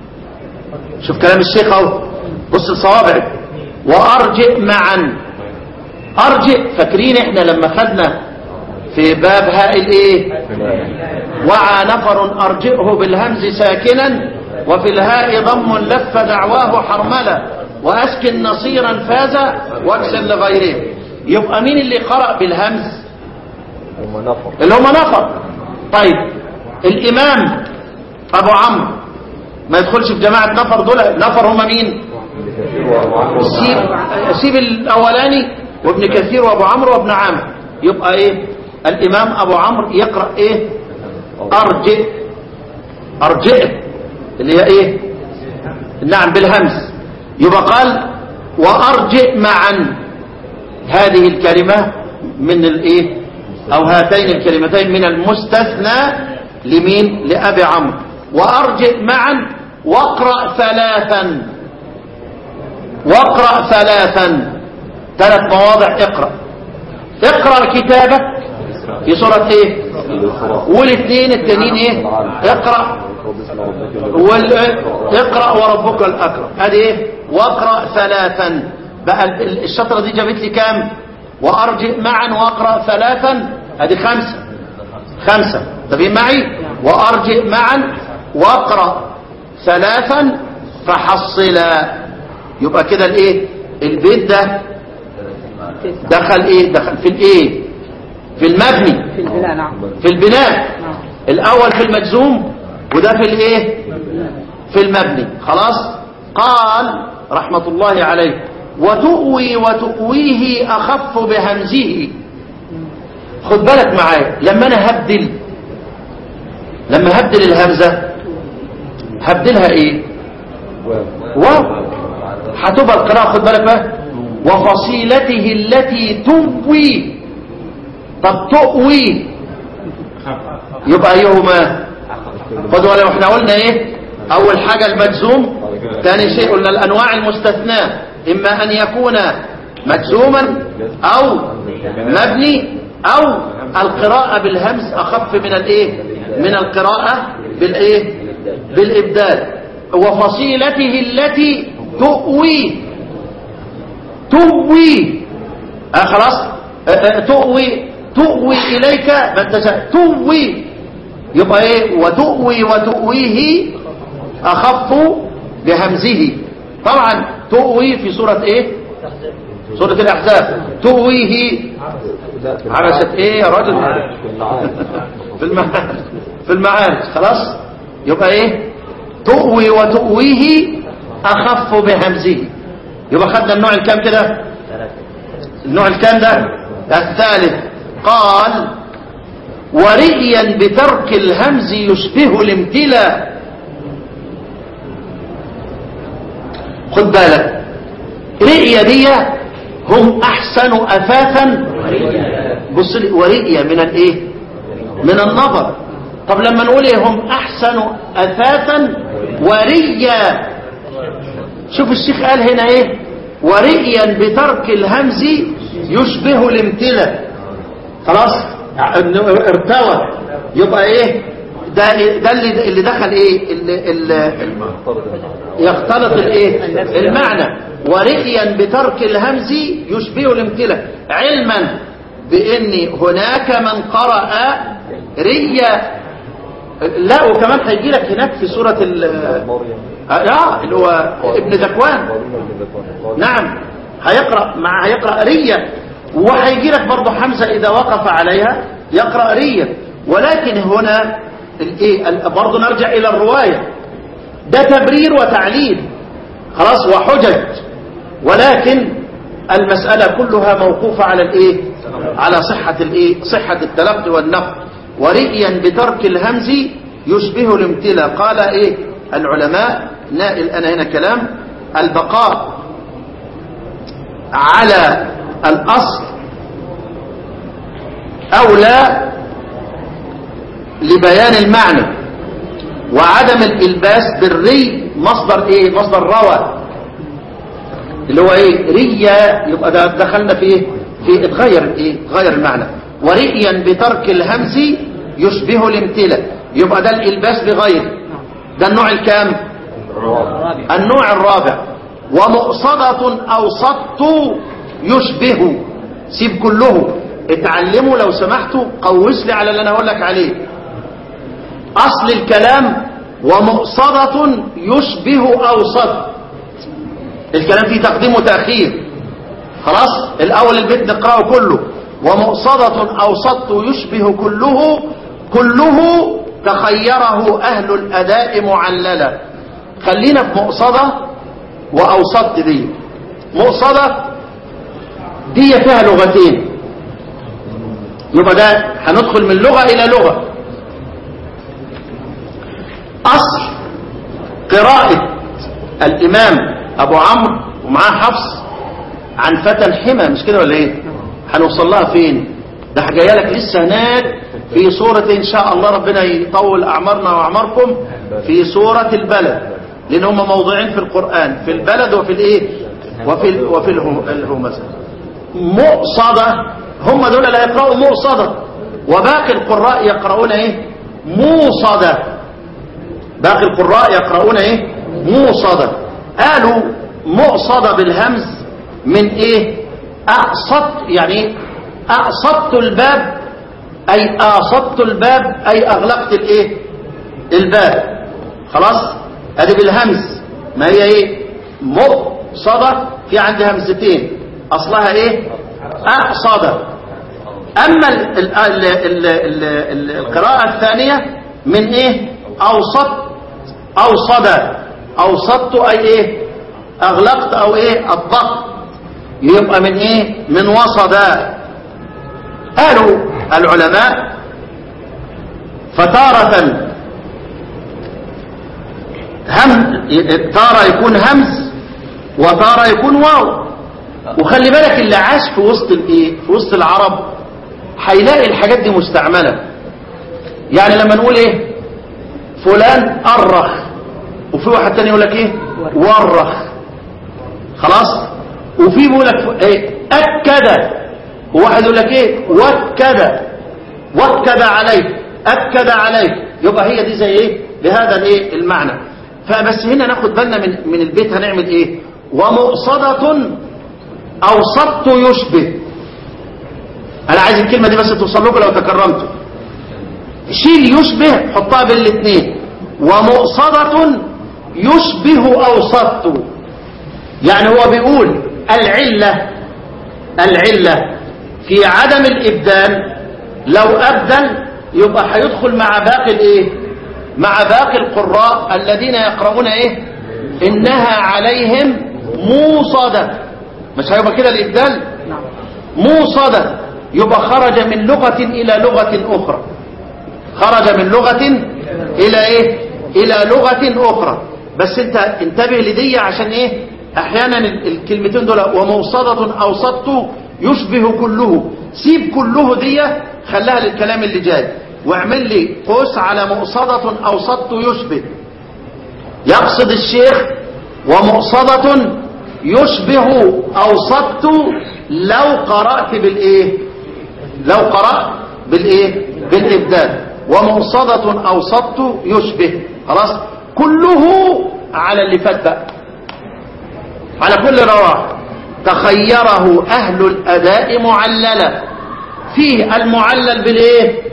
شوف كلام الشيخ اهو بص لصوابعك وأرجئ معا أرجئ فاكرين احنا لما خدنا في باب هاء الايه وعى نفر ارجئه بالهمز ساكنا وفي الهاء ضم لف دعواه حرملا واسكن نصيرا فاز واكسر لغيره يبقى مين اللي قرأ بالهمز هم نفر اللي هم نفر طيب الامام ابو عمرو ما يدخلش في جماعة نفر دول نفر هم مين سيب, سيب الاولاني وابن كثير وابو عمرو وابن عامر يبقى ايه الامام ابو عمرو يقرأ ايه ارجئ ارجئ اللي هي ايه نعم بالهمز يبقى قال وارجئ معا هذه الكلمة من الايه او هاتين الكلمتين من المستثنى لمين لابي عمرو وارجئ معا واقرأ ثلاثا واقرأ ثلاثا ثلاث مواضع اقرأ اقرأ كتابك في سورة ايه والاثنين التانيين ايه اقرأ وال... اقرأ وربك الأكرم هذه ايه واقرأ ثلاثا بقى ال- الشطرة دي جابت لي كام وارجئ معا واقرأ ثلاثا هذه خمسة خمسة تبين معي وارجئ معا واقرأ ثلاثا فحصلا يبقى كده الايه البيت ده دخل ايه دخل في الايه في المبني في البناء نعم في البناء نعم الاول في المجزوم وده في الايه في المبني خلاص قال رحمة الله عليه وتؤوي وتؤويه أخف بهمزه خد بالك معايا لما أنا هبدل لما هبدل الهمزة هبدلها ايه واو هتبقى القراءة خد بالك بقى وفصيلته التي تؤوي طب تؤوي يبقى ايهما خدوا لو احنا قلنا ايه اول حاجة المجزوم ثاني شيء قلنا الانواع المستثناة اما ان يكون مجزوما او مبني او القراءة بالهمز اخف من الايه من القراءة بالايه بالابدال وفصيلته التي تؤوي تؤوي آه خلاص آه آه تؤوي تؤوي إليك ما انت شا- تؤوي يبقى ايه وتؤوي وتؤويه أخف بهمزه طبعا تؤوي في سورة ايه سورة الأحزاب تؤويه لا في عرشت ايه يا راجل في المعارف في المعارج في المعارج خلاص يبقى ايه تؤوي وتؤويه اخف بهمزه يبقى خدنا النوع الكام كده النوع الكام ده الثالث قال ورئيا بترك الهمز يشبه الامتلاء خد بالك رئيا دي هم احسن اثاثا بص لي ورئيا من الايه من النظر طب لما نقول ايه هم احسن اثاثا وريا شوف الشيخ قال هنا ايه ورئيا بترك الهمز يشبه الامتلاء خلاص إنه ارتوى يبقى ايه ده ده اللي اللي دخل ايه اللي اللي يختلط الايه المعنى ورئيا بترك الهمز يشبه الامتلاء علما بان هناك من قرأ ريا لا وكمان هيجي لك هناك في سورة ال مريم اه اللي هو ابن ذكوان نعم هيقرأ مع هيقرأ ريا وهيجي لك برضه حمزة إذا وقف عليها يقرأ ريا ولكن هنا الايه ال- برضه نرجع إلى الرواية ده تبرير وتعليل خلاص وحجج ولكن المسألة كلها موقوفة على الايه على صحة الايه صحة التلقي والنقل ورئيا بترك الهمز يشبه الامتلاء قال ايه العلماء نائل انا هنا كلام البقاء على الاصل اولى لبيان المعنى وعدم الالباس بالري مصدر ايه مصدر روى اللي هو ايه ريا يبقى ده دخلنا في ايه في اتغير الايه غير المعنى ورئيا بترك الهمز يشبه الامتلاء يبقى ده الالباس بغير ده النوع الكام النوع الرابع ومقصدة او صدت يشبه سيب كله اتعلموا لو سمحتوا قوس لي على اللي انا هقول لك عليه اصل الكلام ومقصدة يشبه او صد الكلام فيه تقديم وتأخير خلاص الأول البيت نقرأه كله ومقصدة أو صدت يشبه كله كله تخيره أهل الأداء معللا خلينا في مقصدة وأوسط دي مقصدة دي فيها لغتين يبقى ده هندخل من لغة إلى لغة أصل قراءة الإمام أبو عمرو ومعاه حفص عن فتى حمى مش كده ولا إيه هنوصل لها فين ده جايه لك لسه هناك في سورة إن شاء الله ربنا يطول أعمارنا وأعماركم في سورة البلد لأن هم موضوعين في القرآن في البلد وفي الإيه وفي ال وفي الهم- الهمزة مؤصدة هم دول لا يقرأوا مؤصدة وباقي القراء يقرؤون إيه موصدة باقي القراء يقرؤون ايه موصدة قالوا مؤصدة بالهمز من ايه اقصدت يعني ايه اقصدت الباب اي اقصدت الباب اي اغلقت الايه الباب خلاص ادي بالهمز ما هي ايه مؤصدة في عندي همزتين اصلها ايه اقصد اما ال ال ال ال ال ال القراءة الثانية من ايه اوسط اوصد اوسطت اي ايه اغلقت او ايه اطبقت يبقى من ايه من وسط قالوا العلماء فتارة هم تارة يكون همز وتارة يكون واو وخلي بالك اللي عاش في وسط الايه في وسط العرب هيلاقي الحاجات دي مستعملة يعني لما نقول ايه فلان أرخ وفي واحد تاني يقول لك ايه ورخ خلاص وفي بيقول لك ايه اكد وواحد يقول لك ايه وكد وكد عليه اكد عليه يبقى هي دي زي ايه بهذا الايه المعنى فبس هنا ناخد بالنا من من البيت هنعمل ايه ومؤصدة اوسطت يشبه انا عايز الكلمة دي بس توصل لكم لو تكرمتوا شيل يشبه حطها بين الاثنين ومؤصدة يشبه اوسطت يعني هو بيقول العلة العلة في عدم الإبدال لو أبدل يبقى هيدخل مع باقي الإيه مع باقي القراء الذين يقرؤون إيه إنها عليهم موصدة مش هيبقى كده الإبدال موصدة يبقى خرج من لغة إلى لغة أخرى خرج من لغة إلى إيه إلى لغة أخرى بس انت انتبه لدي عشان ايه احيانا الكلمتين دول وموصدة اوسطت يشبه كله سيب كله دي خليها للكلام اللي جاي واعمل لي قوس على مؤصدة اوسطت يشبه يقصد الشيخ ومؤصدة يشبه اوسطت لو قرأت بالايه لو قرأت بالايه بالابدال ومؤصدة اوسطت يشبه خلاص كله على اللي فات بقى على كل رواح تخيره أهل الأداء معللا فيه المعلل بالإيه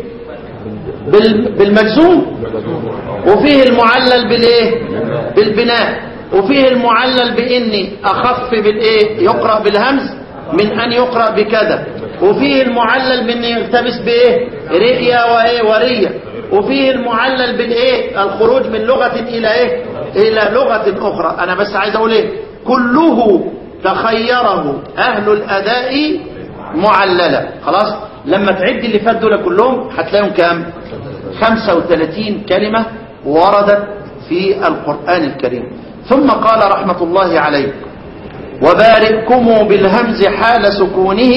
بال بالمجزوم وفيه المعلل بالإيه بالبناء وفيه المعلل بإني أخف بالإيه يقرأ بالهمز من أن يقرأ بكذا وفيه المعلل بأن يلتبس بإيه رئية وإيه ورية وفيه المعلل بالإيه الخروج من لغة إلى إيه إلى لغة أخرى أنا بس عايز أقول إيه كله تخيره أهل الأداء معللة خلاص لما تعد اللي فات دول كلهم هتلاقيهم كام 35 كلمة وردت في القرآن الكريم ثم قال رحمة الله عليه وبارئكم بالهمز حال سكونه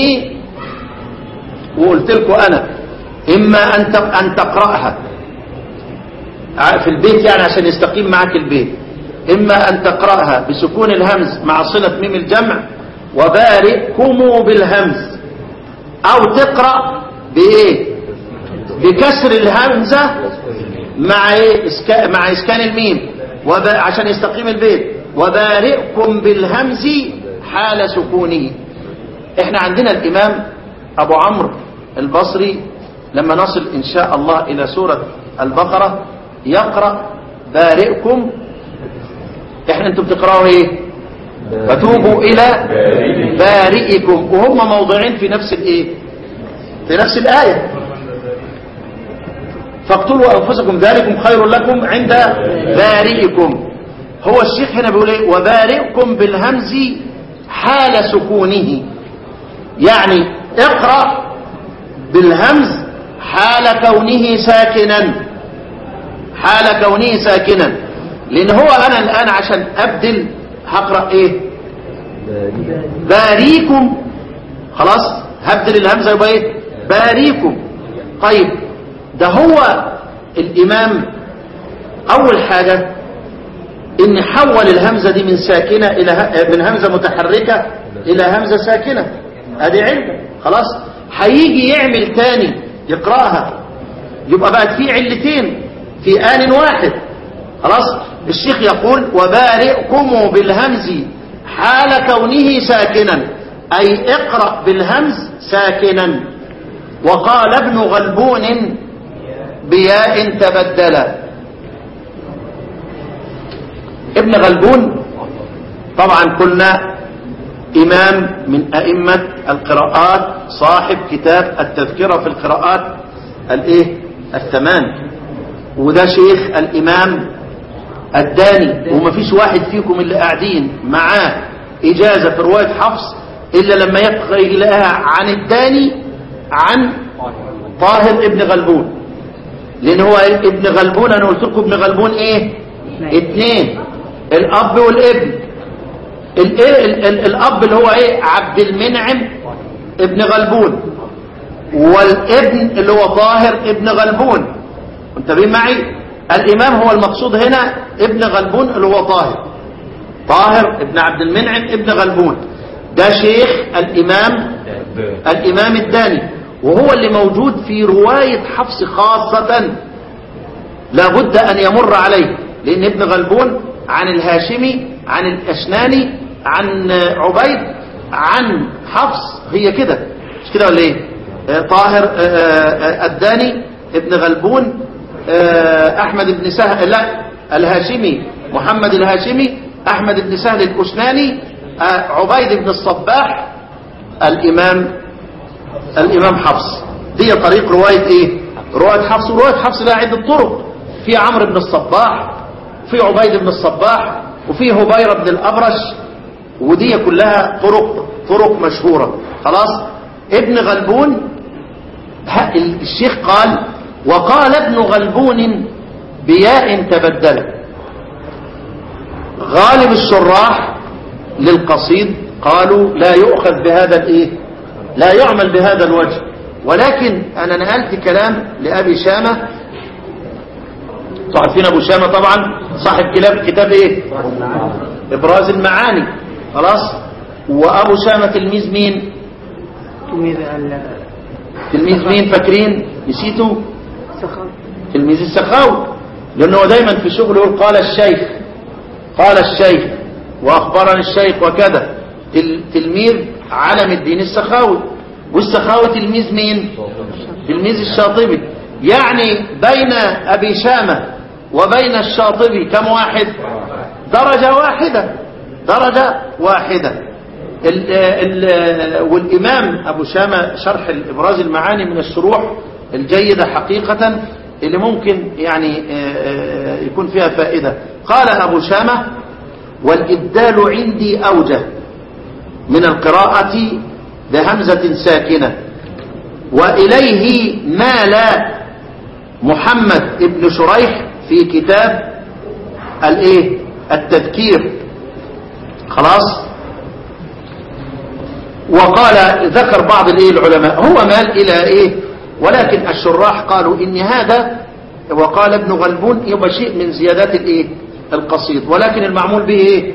وقلت لكم أنا إما أن أن تقرأها في البيت يعني عشان يستقيم معك البيت إما أن تقرأها بسكون الهمز مع صلة ميم الجمع وبارئكم بالهمز أو تقرأ بإيه بكسر الهمزة مع إيه إسكا... مع إسكان الميم وب... عشان يستقيم البيت وبارئكم بالهمز حال سكونه احنا عندنا الإمام أبو عمرو البصري لما نصل إن شاء الله إلى سورة البقرة يقرأ بارئكم احنا انتم بتقرأوا ايه فتوبوا الى بارئكم وهم موضوعين في نفس الايه في نفس الآية فاقتلوا أنفسكم ذلكم خير لكم عند بارئكم هو الشيخ هنا بيقول ايه وبارئكم بالهمز حال سكونه يعني اقرأ بالهمز حال كونه ساكنا حال كونه ساكنا لان هو انا الان عشان ابدل هقرأ ايه باريكم خلاص هبدل الهمزة يبقى ايه باريكم طيب ده هو الامام اول حاجة ان حول الهمزة دي من ساكنة الى ه... من همزة متحركة الى همزة ساكنة ادي علة خلاص هيجي يعمل تاني يقرأها يبقى بقت في علتين في آن واحد خلاص الشيخ يقول وبارئكم بالهمز حال كونه ساكنا أي اقرأ بالهمز ساكنا وقال ابن غلبون بياء تبدل ابن غلبون طبعا قلنا إمام من أئمة القراءات صاحب كتاب التذكرة في القراءات الايه الثمان وده شيخ الإمام الداني ومفيش واحد فيكم اللي قاعدين معاه إجازة في رواية حفص إلا لما يبقى يلاقيها عن الداني عن طاهر ابن غلبون لأن هو ابن غلبون أنا قلت لكم ابن غلبون إيه اتنين الأب والابن الايه ال- ال- الاب اللي هو ايه عبد المنعم ابن غلبون والابن اللي هو طاهر ابن غلبون منتبهين معي الامام هو المقصود هنا ابن غلبون اللي هو طاهر طاهر ابن عبد المنعم ابن غلبون ده شيخ الامام الامام الداني وهو اللي موجود في رواية حفص خاصة لابد أن يمر عليه لأن ابن غلبون عن الهاشمي عن الأشناني عن عبيد عن حفص هي كده مش كده ولا ايه آه، طاهر آه، آه، الداني ابن غلبون آه، أحمد بن سهل لا الهاشمي محمد الهاشمي أحمد بن سهل الأشناني آه، عبيد بن الصباح الإمام الإمام حفص دي طريق رواية إيه رواية حفص ورواية حفص لها عدة طرق في عمرو بن الصباح في عبيد بن الصباح وفي هبيرة بن الأبرش ودي كلها طرق طرق مشهورة خلاص ابن غلبون ها- الشيخ قال وقال ابن غلبون بياء تبدل غالب الشراح للقصيد قالوا لا يؤخذ بهذا الايه لا يعمل بهذا الوجه ولكن انا نقلت كلام لابي شامه تعرفين ابو شامه طبعا صاحب كتاب كتاب ايه ابراز المعاني خلاص وابو شامه تلميذ مين تلميذ ال- تلميذ مين فاكرين نسيتوا السخاوي تلميذ السخاوي لانه هو دايما في شغله يقول قال الشيخ قال الشيخ واخبرني الشيخ وكذا تل- تلميذ علم الدين السخاوي والسخاوي تلميذ مين تلميذ الشاطبي يعني بين ابي شامه وبين الشاطبي كم واحد درجه واحده درجه واحده ال ال والإمام أبو شامة شرح الإبراز المعاني من الشروح الجيدة حقيقة اللي ممكن يعني آه، آه، يكون فيها فائدة قال أبو شامة والإبدال عندي أوجه من القراءة بهمزة ساكنة وإليه مال محمد ابن شريح في كتاب الايه التذكير خلاص وقال ذكر بعض الايه العلماء هو مال الى ايه ولكن الشراح قالوا ان هذا وقال ابن غلبون يبقى شيء من زيادات الايه القصيد ولكن المعمول به ايه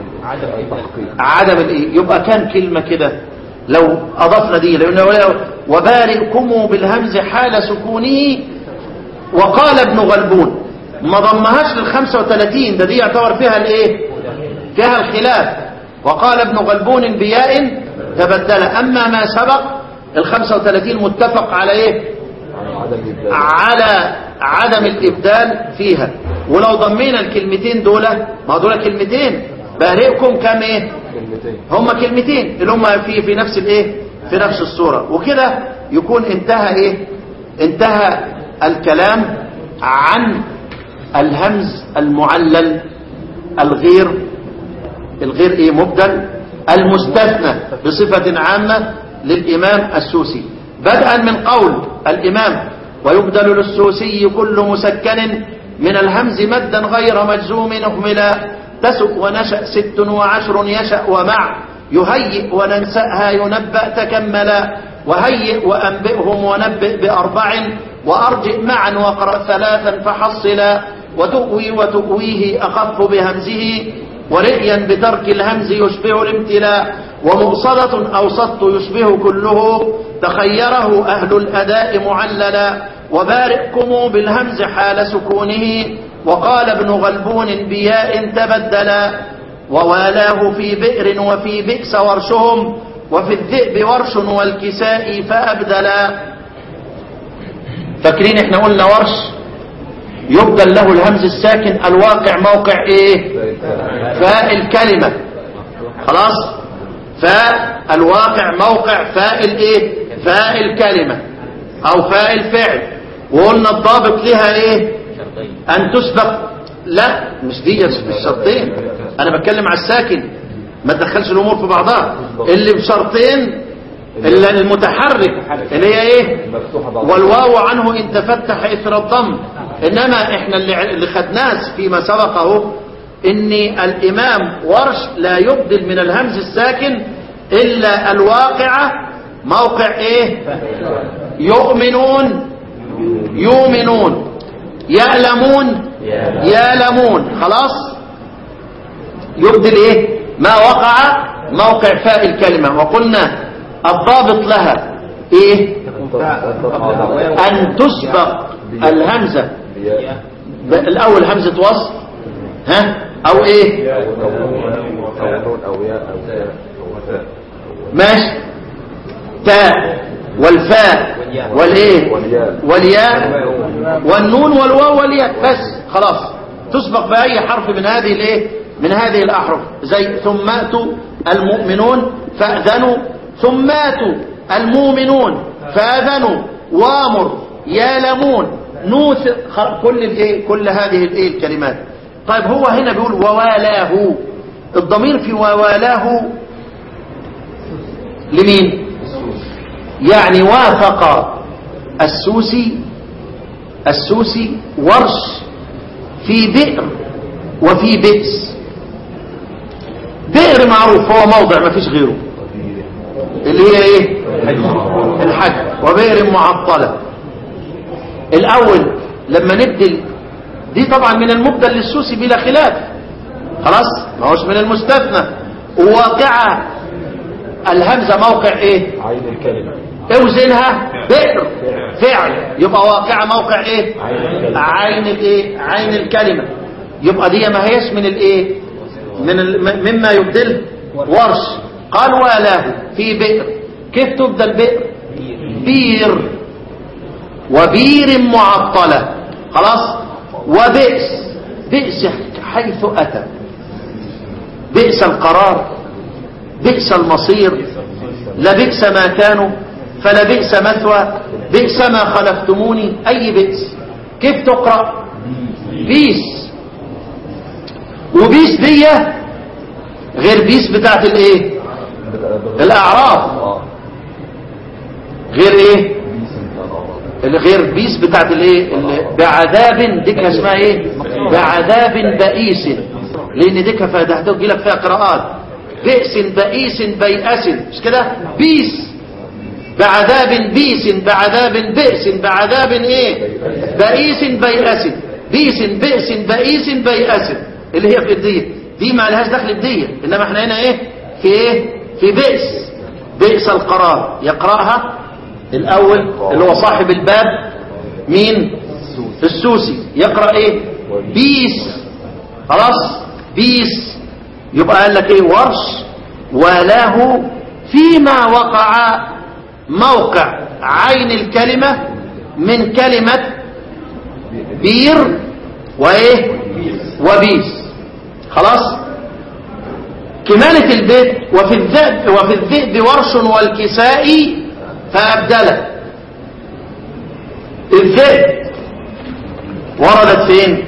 عدم الايه يبقى كان كلمة كده لو اضفنا دي لانه وبارئكم بالهمز حال سكونه وقال ابن غلبون ما ضمهاش لل 35 ده دي يعتبر فيها الايه فيها الخلاف وقال ابن غلبون بياء تبدل اما ما سبق ال 35 متفق على ايه عدم الإبدال على عدم الإبدال فيها ولو ضمينا الكلمتين دول ما دول كلمتين بارئكم كم ايه كلمتين هما كلمتين اللي هما في في نفس الايه في نفس الصورة وكده يكون انتهى ايه انتهى الكلام عن الهمز المعلل الغير الغير ايه مبدل المستثنى بصفة عامة للإمام السوسي بدءا من قول الإمام ويبدل للسوسي كل مسكن من الهمز مدا غير مجزوم أهملا تسق ونشأ ست وعشر يشأ ومع يهيئ وننسأها ينبأ تكملا وهيئ وأنبئهم ونبئ بأربع وأرجئ معا واقرأ ثلاثا فحصلا وتؤوي وتؤويه أخف بهمزه ورئيا بترك الهمز يشبه الامتلاء ومؤصدة أوسط يشبه كله تخيره أهل الأداء معللا وبارئكم بالهمز حال سكونه وقال ابن غلبون بياء تبدلا ووالاه في بئر وفي بئس ورشهم وفي الذئب ورش والكساء فأبدلا فاكرين احنا قلنا ورش يبدل له الهمز الساكن الواقع موقع ايه فاء الكلمة خلاص فاء الواقع موقع فاء الايه فاء الكلمة او فاء الفعل وقلنا الضابط لها ايه ان تسبق لا مش دي مش شرطين انا بتكلم على الساكن ما تدخلش الامور في بعضها اللي بشرطين اللي المتحرك اللي هي ايه مفتوحة بعض والواو عنه ان تفتح اثر الضم انما احنا اللي اللي خدناه فيما سبقه ان الامام ورش لا يبدل من الهمز الساكن الا الواقعه موقع ايه يؤمنون يؤمنون يعلمون يعلمون خلاص يبدل ايه ما وقع موقع فاء الكلمة وقلنا الضابط لها ايه ان تسبق الهمزة ب- الاول همزة وصل ها او ايه أو نون أو ياء أو تاء أو تاء ماشي تاء والفاء والايه والياء. والياء والنون والواو والياء بس خلاص تسبق باي حرف من هذه الايه من هذه الاحرف زي ثمات المؤمنون فاذنوا ثمات المؤمنون فاذنوا وامر يالمون نوث خ- كل الايه كل هذه الايه الكلمات طيب هو هنا بيقول ووالاه الضمير في ووالاه لمين يعني وافق السوسي السوسي ورش في بئر وفي بئس بئر معروف هو موضع ما فيش غيره اللي هي ايه الحج وبئر معطلة الاول لما نبدل دي طبعا من المبدل للسوسي بلا خلاف خلاص ما هوش من المستثنى وواقعة الهمزة موقع ايه عين الكلمة اوزنها بئر فعل يبقى واقعة موقع ايه عين الكلمة. عين الايه عين الكلمة يبقى دي ما هيش من الايه من ال... م- مما يبدل ورش قال والاه في بئر كيف تبدل بئر بير وبير معطلة خلاص وبئس بئس حيث أتى بئس القرار بئس المصير لبئس ما كانوا فلبئس مثوى بئس ما خلفتموني أي بئس كيف تقرأ بيس وبيس دي غير بيس بتاعت الايه الاعراف اه غير ايه بيس انت اه اللي غير بيس بتاعت الايه اللي بعذاب ديك اسمها ايه بعذاب بئيس لان ديك هتجي لك فيها قراءات بئس بئيس بيأس مش كده بيس بعذاب بيس بعذاب بئس بعذاب ايه بئيس بيأس بيس بئس بئيس بيأس اللي هي في الدية دي ما لهاش دخل بدية انما احنا هنا ايه في ايه في بئس بئس القرار يقرأها الاول اللي هو صاحب الباب مين السوسي يقرأ ايه بيس خلاص بيس يبقى قال لك ايه ورش وله فيما وقع موقع عين الكلمة من كلمة بير وايه وبيس خلاص كمالة البيت وفي الذئب وفي الذئب ورش والكساء فأبدله الذئب وردت فين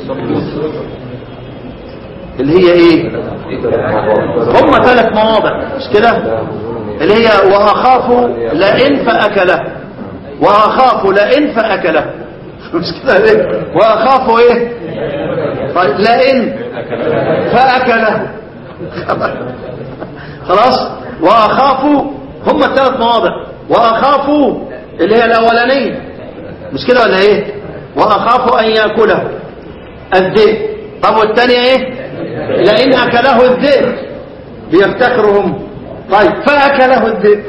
اللي هي ايه هم ثلاث مواضع مش كده اللي هي واخاف لئن فاكله واخاف لئن فاكله مش كده ليه واخاف ايه طيب لئن فاكله خلاص واخاف هم الثلاث مواضع واخاف اللي هي الاولانيه مش كده ولا ايه واخاف ان ياكله الذئب طب والثانيه ايه لئن اكله الذئب ليفتخروا هم طيب فاكله الذئب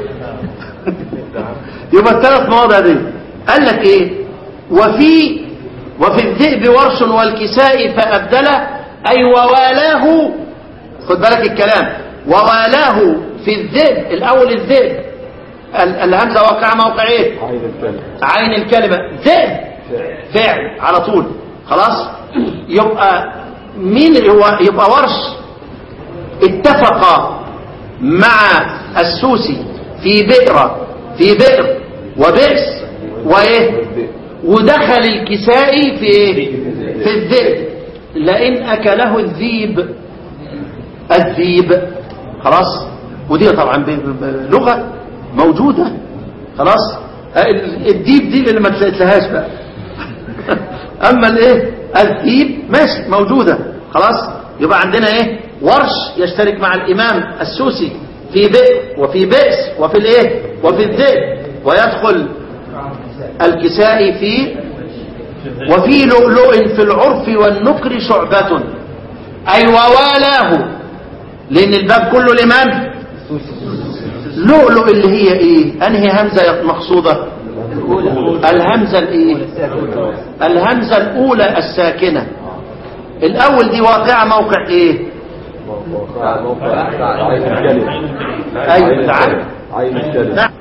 يبقى الثلاث مواضع دي قال لك ايه وفي وفي الذئب ورش والكساء فابدله اي ووالاه خد بالك الكلام ووالاه في الذئب الاول الذئب ال- الهمزه واقع موقع ايه عين الكلمة عين الكلمة ذئب فعل على طول خلاص يبقى مين اللي هو يبقى ورش اتفق مع السوسي في بئر في بئر وبئس وايه ودخل الكسائي في ايه في الذئب لئن أكله الذيب الذيب خلاص ودي طبعا ب- ب- لغة موجودة خلاص ال- الديب دي اللي ما تلاقيتلهاش بقى اما الايه الذيب ماشي موجودة خلاص يبقى عندنا ايه ورش يشترك مع الامام السوسي في بئر وفي بئس وفي الايه وفي الذئب ويدخل الكسائي في وفي لؤلؤ في العرف والنكر شعبة أي ووالاه لأن الباب كله لمن لؤلؤ اللي هي ايه انهي همزة مقصودة الهمزة الايه الهمزة الاولى الساكنة الاول دي واقعة موقع ايه موقع موقع عين الكلم أيوة، تعال. عين الكلم نعم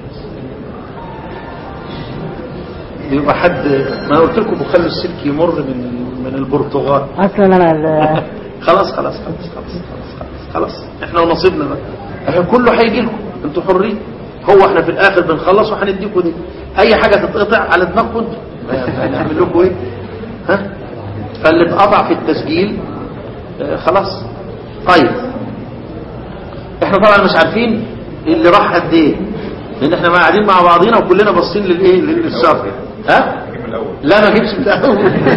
يبقى حد ما قلت لكم بخلوا السلك يمر من من البرتغال اصلا انا ال- خلاص خلاص خلاص خلاص خلاص خلاص احنا ونصيبنا بقى احنا كله هيجي لكم انتوا حرين هو احنا في الاخر بنخلص وهنديكم دي اي حاجه تتقطع على دماغكم انتوا هنعمل لكم ايه ها فاللي اتقطع في التسجيل آه، خلاص طيب احنا طبعا مش عارفين اللي راح قد ايه لان احنا ما قاعدين مع بعضينا وكلنا باصين للايه للشر ها لا ما جيبش من الاول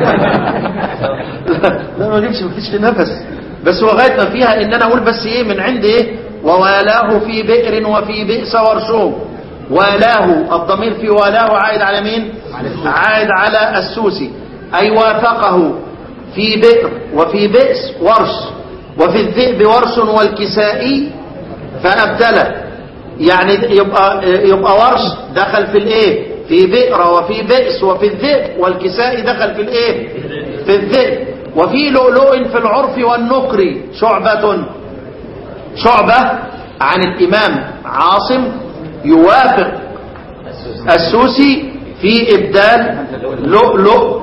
لا, لا ما جيبش مفيش في نفس بس هو غايه ما فيها ان انا اقول بس ايه من عند ايه ووالاه في بئر وفي بئس ورشوم والاه الضمير في والاه عائد على مين عائد على السوسي اي وافقه في بئر وفي بئس ورش وفي الذئب ورش والكسائي فأبدله يعني يبقى يبقى ورش دخل في الايه في بئر وفي بئس وفي الذئب والكسائي دخل في الايه في الذئب وفي لؤلؤ في العرف والنكر شعبة شعبة عن الإمام عاصم يوافق السوسي في إبدال لؤلؤ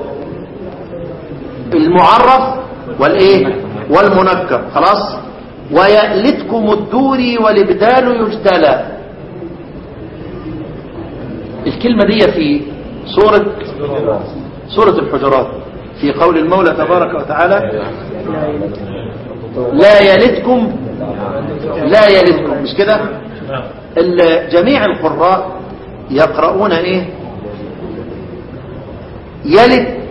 المعرف والايه والمنكر خلاص ويألتكم الدوري والابدال يجتلى الكلمة دي في سورة سورة الحجرات في قول المولى تبارك وتعالى لا يلدكم لا يلدكم مش كده ال- جميع القراء يقرؤون ايه يلد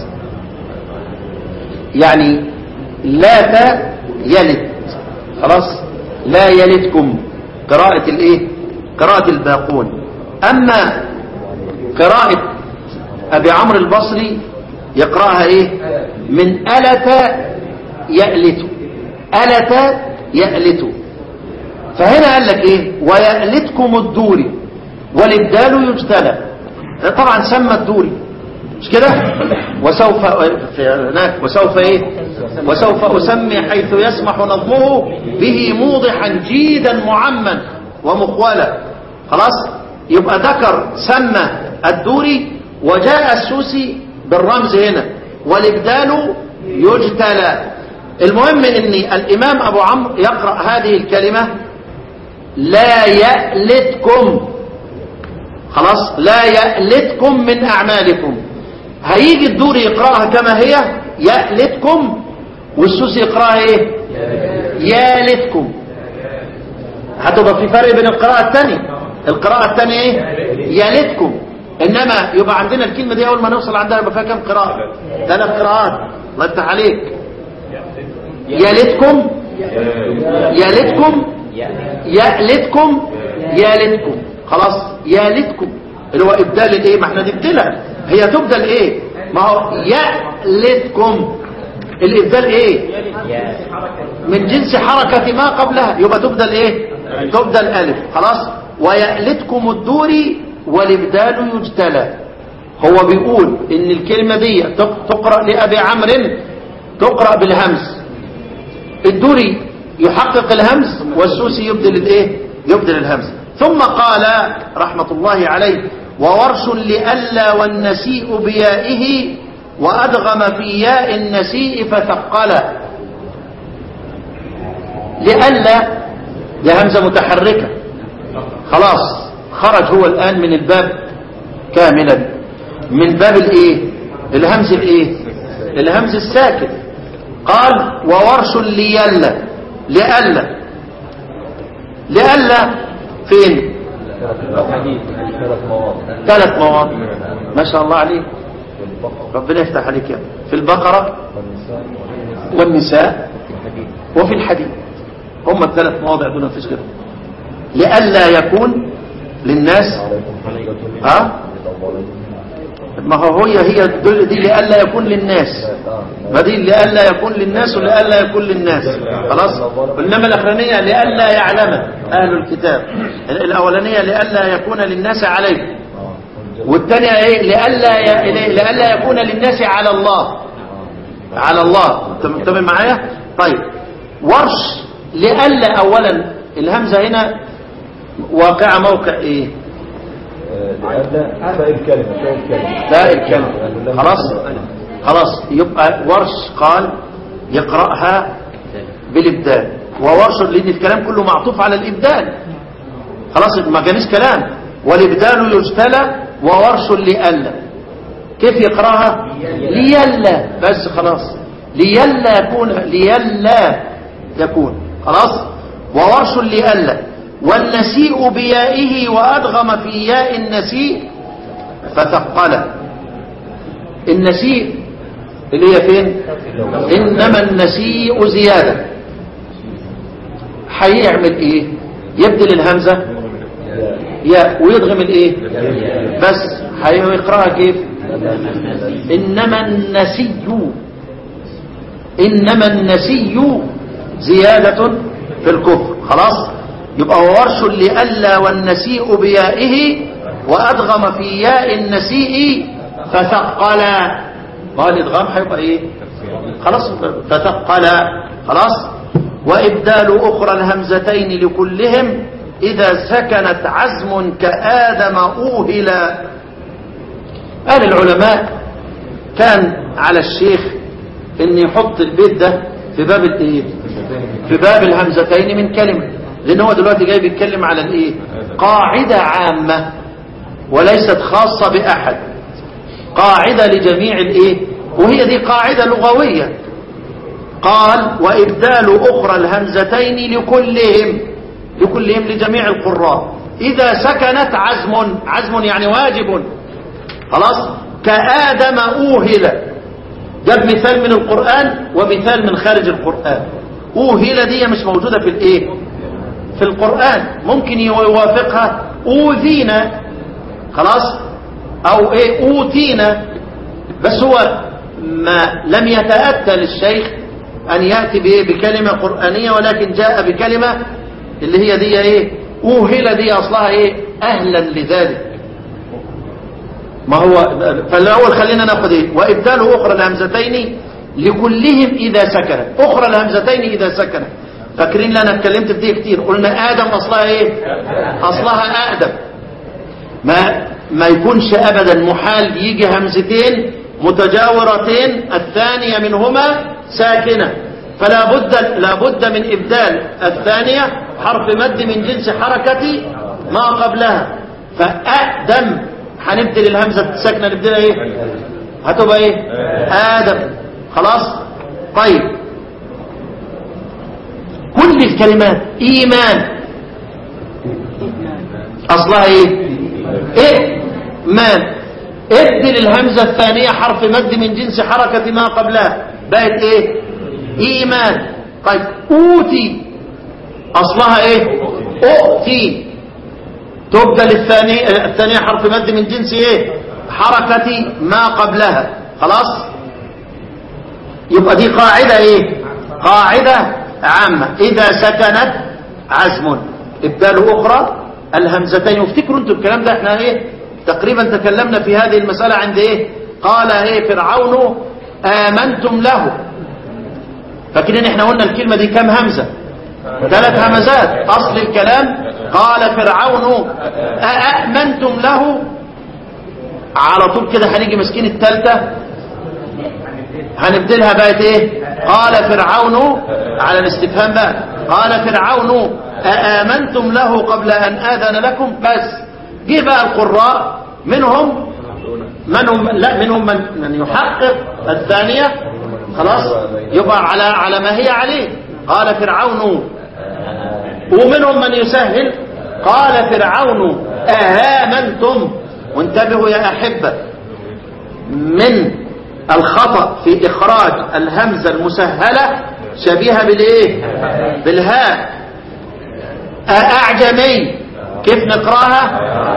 يعني لا تا يلد خلاص لا يلدكم قراءة الايه قراءة الباقون اما قراءة ابي عمرو البصري يقرأها ايه من ألت يألت ألت يألت فهنا قال لك ايه ويألتكم الدوري والابدال يجتلى طبعا سمى الدوري مش كده وسوف في هناك وسوف ايه وسوف اسمي حيث يسمح نظمه به موضحا جيدا معما ومقولا خلاص يبقى ذكر سمى الدوري وجاء السوسي بالرمز هنا والابدال يجتلى المهم ان الامام ابو عمرو يقرا هذه الكلمه لا يألتكم خلاص لا يألتكم من أعمالكم هيجي الدور يقرأها كما هي يألتكم والسوسي يقرأها ايه يالتكم هتبقى في فرق بين القراءة الثانية القراءة الثانية ايه يالتكم انما يبقى عندنا الكلمة دي اول ما نوصل عندها يبقى فيها كم قراءة ثلاث قراءات الله يفتح عليك يالتكم يالتكم يالتكم يالتكم خلاص يالتكم اللي هو ابدال الايه ما احنا نبدلها هي تبدل ايه ما هو يالتكم الابدال ايه من جنس حركة ما قبلها يبقى تبدل ايه تبدل الف خلاص ويألتكم الدوري والابدال يجتلى هو بيقول ان الكلمة دي تق- تقرأ لأبي عمرو تقرأ بالهمز الدوري يحقق الهمز والسوسي يبدل الايه يبدل الهمز ثم قال رحمة الله عليه وورش لألا والنسيء بيائه وأدغم في ياء النسيء فثقل لألا دي همزة متحركة خلاص خرج هو الآن من الباب كاملا من باب الايه الهمز الايه الهمز الساكن قال وورش ليلا لألا لألا فين ثلاث مواضع ثلاث مواضع ما شاء الله عليك ربنا يفتح عليك يا في البقرة والنساء والنساء وفي الحديد هم الثلاث مواضع دون فيش غيرهم لئلا يكون للناس عليكم حجة من ها ما هو هي هي دول- دي لئلا يكون للناس ما دي لئلا يكون للناس ولئلا يكون للناس خلاص انما الاخرانيه لئلا يعلم اهل الكتاب الاولانيه لئلا يكون للناس عليه والثانيه ايه لئلا ي... لئلا يكون للناس على الله على الله انت منتبه معايا طيب ورش لئلا اولا الهمزه هنا واقعه موقع ايه لأن فاء الكلمة فاء الكلمة لا الكلمة خلاص خلاص يبقى ورش قال يقرأها بالإبدال وورش لأن الكلام كله معطوف على الإبدال خلاص ما كانش كلام والإبدال يجتلى وورش لألا كيف يقرأها ليلا بس خلاص ليلا يكون ليلا يكون خلاص وورش لألا والنسيء بيائه وأدغم في ياء النسيء فثقل النسيء اللي هي فين إنما النسيء زيادة هيعمل ايه يبدل الهمزة ياء ويدغم الايه بس هيقراها كيف إنما النسي إنما النسي زيادة في الكفر خلاص يبقى ورش لألا والنسيء بيائه وأدغم في ياء النسيء فثقل ما هو الإدغام هيبقى إيه خلاص فثقل خلاص وإبدال أخرى الهمزتين لكلهم إذا سكنت عزم كآدم أوهلا قال العلماء كان على الشيخ ان يحط البيت ده في باب الايه في باب الهمزتين من كلمة لان هو دلوقتي جاي بيتكلم على الايه قاعدة عامة وليست خاصة بأحد قاعدة لجميع الايه وهي دي قاعدة لغوية قال وإبدال أخرى الهمزتين لكلهم لكلهم لجميع القراء إذا سكنت عزم عزم يعني واجب خلاص كآدم أوهل جاب مثال من القرآن ومثال من خارج القرآن أوهل دي مش موجودة في الإيه في القرآن ممكن يوافقها أوذينا خلاص أو إيه أوتينا بس هو ما لم يتأتى للشيخ أن يأتي بإيه بكلمة قرآنية ولكن جاء بكلمة اللي هي دي إيه أوهل دي أصلها إيه أهلا لذلك ما هو فالأول خلينا ناخد إيه وإبدال أخرى الهمزتين لكلهم إذا سكنت أخرى الهمزتين إذا سكنت فاكرين لي أنا اتكلمت في دي كتير قلنا آدم أصلها إيه أصلها آدم ما ما يكونش أبدا محال يجي همزتين متجاورتين الثانية منهما ساكنة فلا بد لا بد من إبدال الثانية حرف مد من جنس حركة ما قبلها فآدم هنبدل الهمزة الساكنة نبدلها ايه هتبقى ايه آدم خلاص طيب كل الكلمات إيمان أصلها ايه ايه مان ابدل الهمزة الثانية حرف مد من جنس حركة ما قبلها بقت ايه ايمان طيب اوتي اصلها ايه اؤتي تبدل الثانية الثانية حرف مد من جنس ايه حركة ما قبلها خلاص يبقى دي قاعدة ايه قاعدة عامة اذا سكنت عزم ابدال اخرى الهمزتين وافتكروا انتوا الكلام ده احنا ايه تقريبا تكلمنا في هذه المسألة عند ايه قال ايه فرعون آمنتم له فاكرين احنا قلنا الكلمة دي كام همزة ثلاث همزات اصل الكلام قال فرعون أأمنتم له على طول كده هنيجي مسكين الثالثة هنبدلها بقت ايه قال فرعون على الاستفهام بقى قال فرعون أآمنتم له قبل أن آذن لكم بس جه بقى القراء منهم من هم لا منهم من, من يحقق الثانية خلاص يبقى على على ما هي عليه قال فرعون ومنهم من يسهل قال فرعون أهامنتم وانتبهوا يا أحبة من الخطأ في إخراج الهمزة المسهلة شبيهة بالإيه بالهاء أعجمي كيف نقراها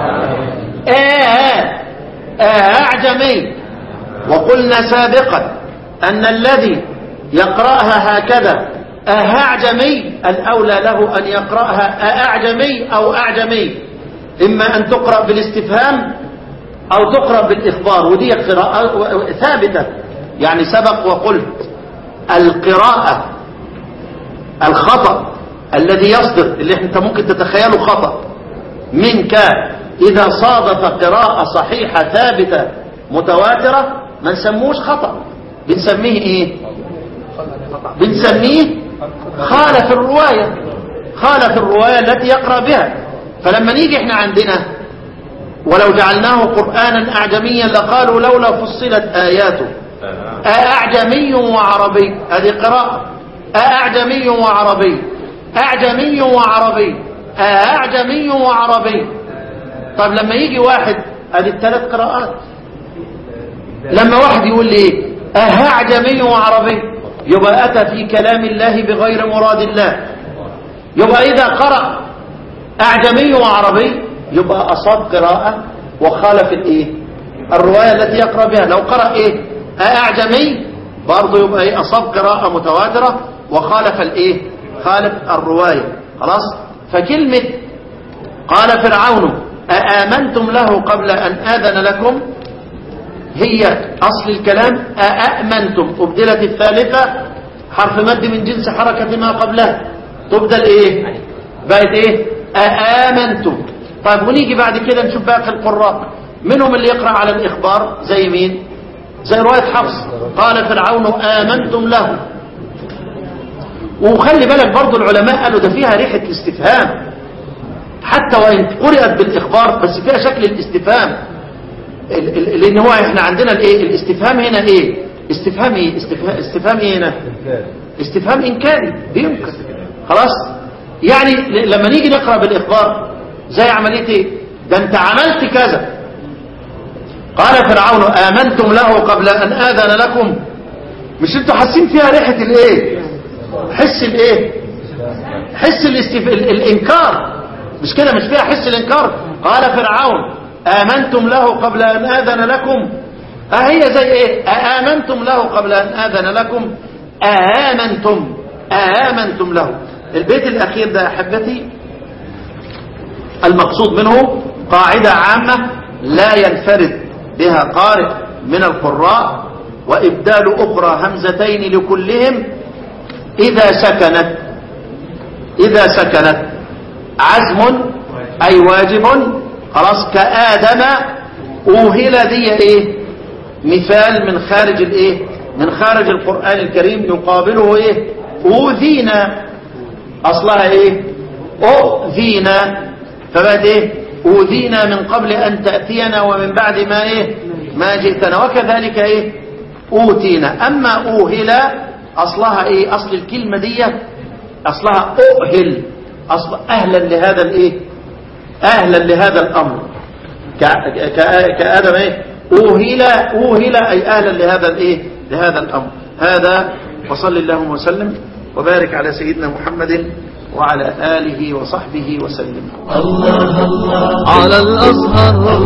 آه أعجمي وقلنا سابقا أن الذي يقرأها هكذا أهعجمي الأولى له أن يقرأها أعجمي أو أعجمي إما أن تقرأ بالاستفهام أو تقرأ بالإخبار ودي قراءة ثابتة يعني سبق وقلت القراءة الخطأ الذي يصدر اللي انت ممكن تتخيله خطأ منك إذا صادف قراءة صحيحة ثابتة متواترة ما نسموش خطأ بنسميه إيه بنسميه خالف الرواية خالف الرواية التي يقرأ بها فلما نيجي احنا عندنا ولو جعلناه قرآنا أعجميا لقالوا لولا فصلت آياته أعجمي وعربي هذه قراءة أعجمي وعربي أعجمي وعربي أعجمي وعربي طب لما يجي واحد هذه الثلاث قراءات لما واحد يقول لي ايه أعجمي وعربي يبقى أتى في كلام الله بغير مراد الله يبقى إذا قرأ أعجمي وعربي يبقى أصاب قراءة وخالف الإيه الرواية التي يقرأ بها لو قرأ إيه أعجمي برضه يبقى إيه أصاب قراءة متواترة وخالف الإيه خالف الرواية خلاص فكلمة قال فرعون أآمنتم له قبل أن آذن لكم هي أصل الكلام أأمنتم أبدلت الثالثة حرف مد من جنس حركة ما قبلها تبدل إيه بقت إيه أآمنتم طيب ونيجي بعد كده نشوف باقي القراء منهم اللي يقرأ على الإخبار زي مين زي رواية حفص قال فرعون آمنتم له وخلي بالك برضو العلماء قالوا ده فيها ريحة الاستفهام حتى وإن قرأت بالإخبار بس فيها شكل الاستفهام ال- ال- لأن هو احنا عندنا الايه الاستفهام هنا ايه استفهام ايه استفهام, استفهام ايه هنا استفهام إنكاري بينكر خلاص يعني ل- لما نيجي نقرأ بالإخبار زي عملية ايه ده انت عملت كذا قال فرعون آمنتم له قبل أن آذن لكم مش انتوا حاسين فيها ريحة الايه حس الايه حس الاستف... ال... الانكار مش كده مش فيها حس الانكار قال فرعون آمنتم له قبل أن آذن لكم أهي زي ايه آمنتم له قبل أن آذن لكم آمنتم آمنتم له البيت الأخير ده أحبتي المقصود منه قاعدة عامة لا ينفرد بها قارئ من القراء وإبدال أخرى همزتين لكلهم إذا سكنت إذا سكنت عزم أي واجب خلاص كآدم أوهل دي إيه مثال من خارج الإيه من خارج القرآن الكريم يقابله إيه أوذينا أصلها إيه أؤذينا فبعد إيه أوذينا من قبل أن تأتينا ومن بعد ما إيه ما جئتنا وكذلك إيه أوتينا أما أوهل أصلها إيه أصل الكلمة دي أصلها أؤهل أصل أهلا لهذا الإيه أهلا لهذا الأمر كا- كا- كآدم إيه أوهل أوهل أي أهلا لهذا الإيه لهذا الأمر هذا وصل اللهم وسلم وبارك على سيدنا محمد وعلى آله وصحبه وسلم الله الله على الأزهر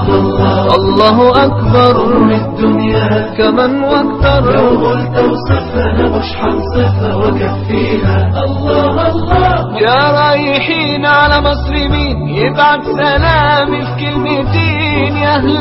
الله أكبر الدنيا كمن واكثر لو قلت وصفها مش حنصفها وكفيها الله الله يا رايحين على مصر مين يبعت سلامي في كلمتين يا هلا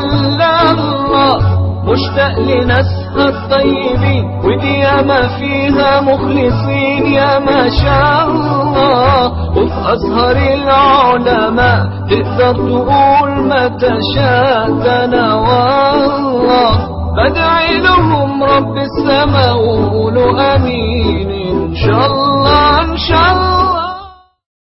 الله مشتاق لناسها الطيبين ودي ياما فيها مخلصين يا ما شاء الله وفي أزهر العلماء تقدر تقول ما تشاء ده أنا والله بدعي لهم رب السماء وقولوا امين ان شاء الله ان شاء الله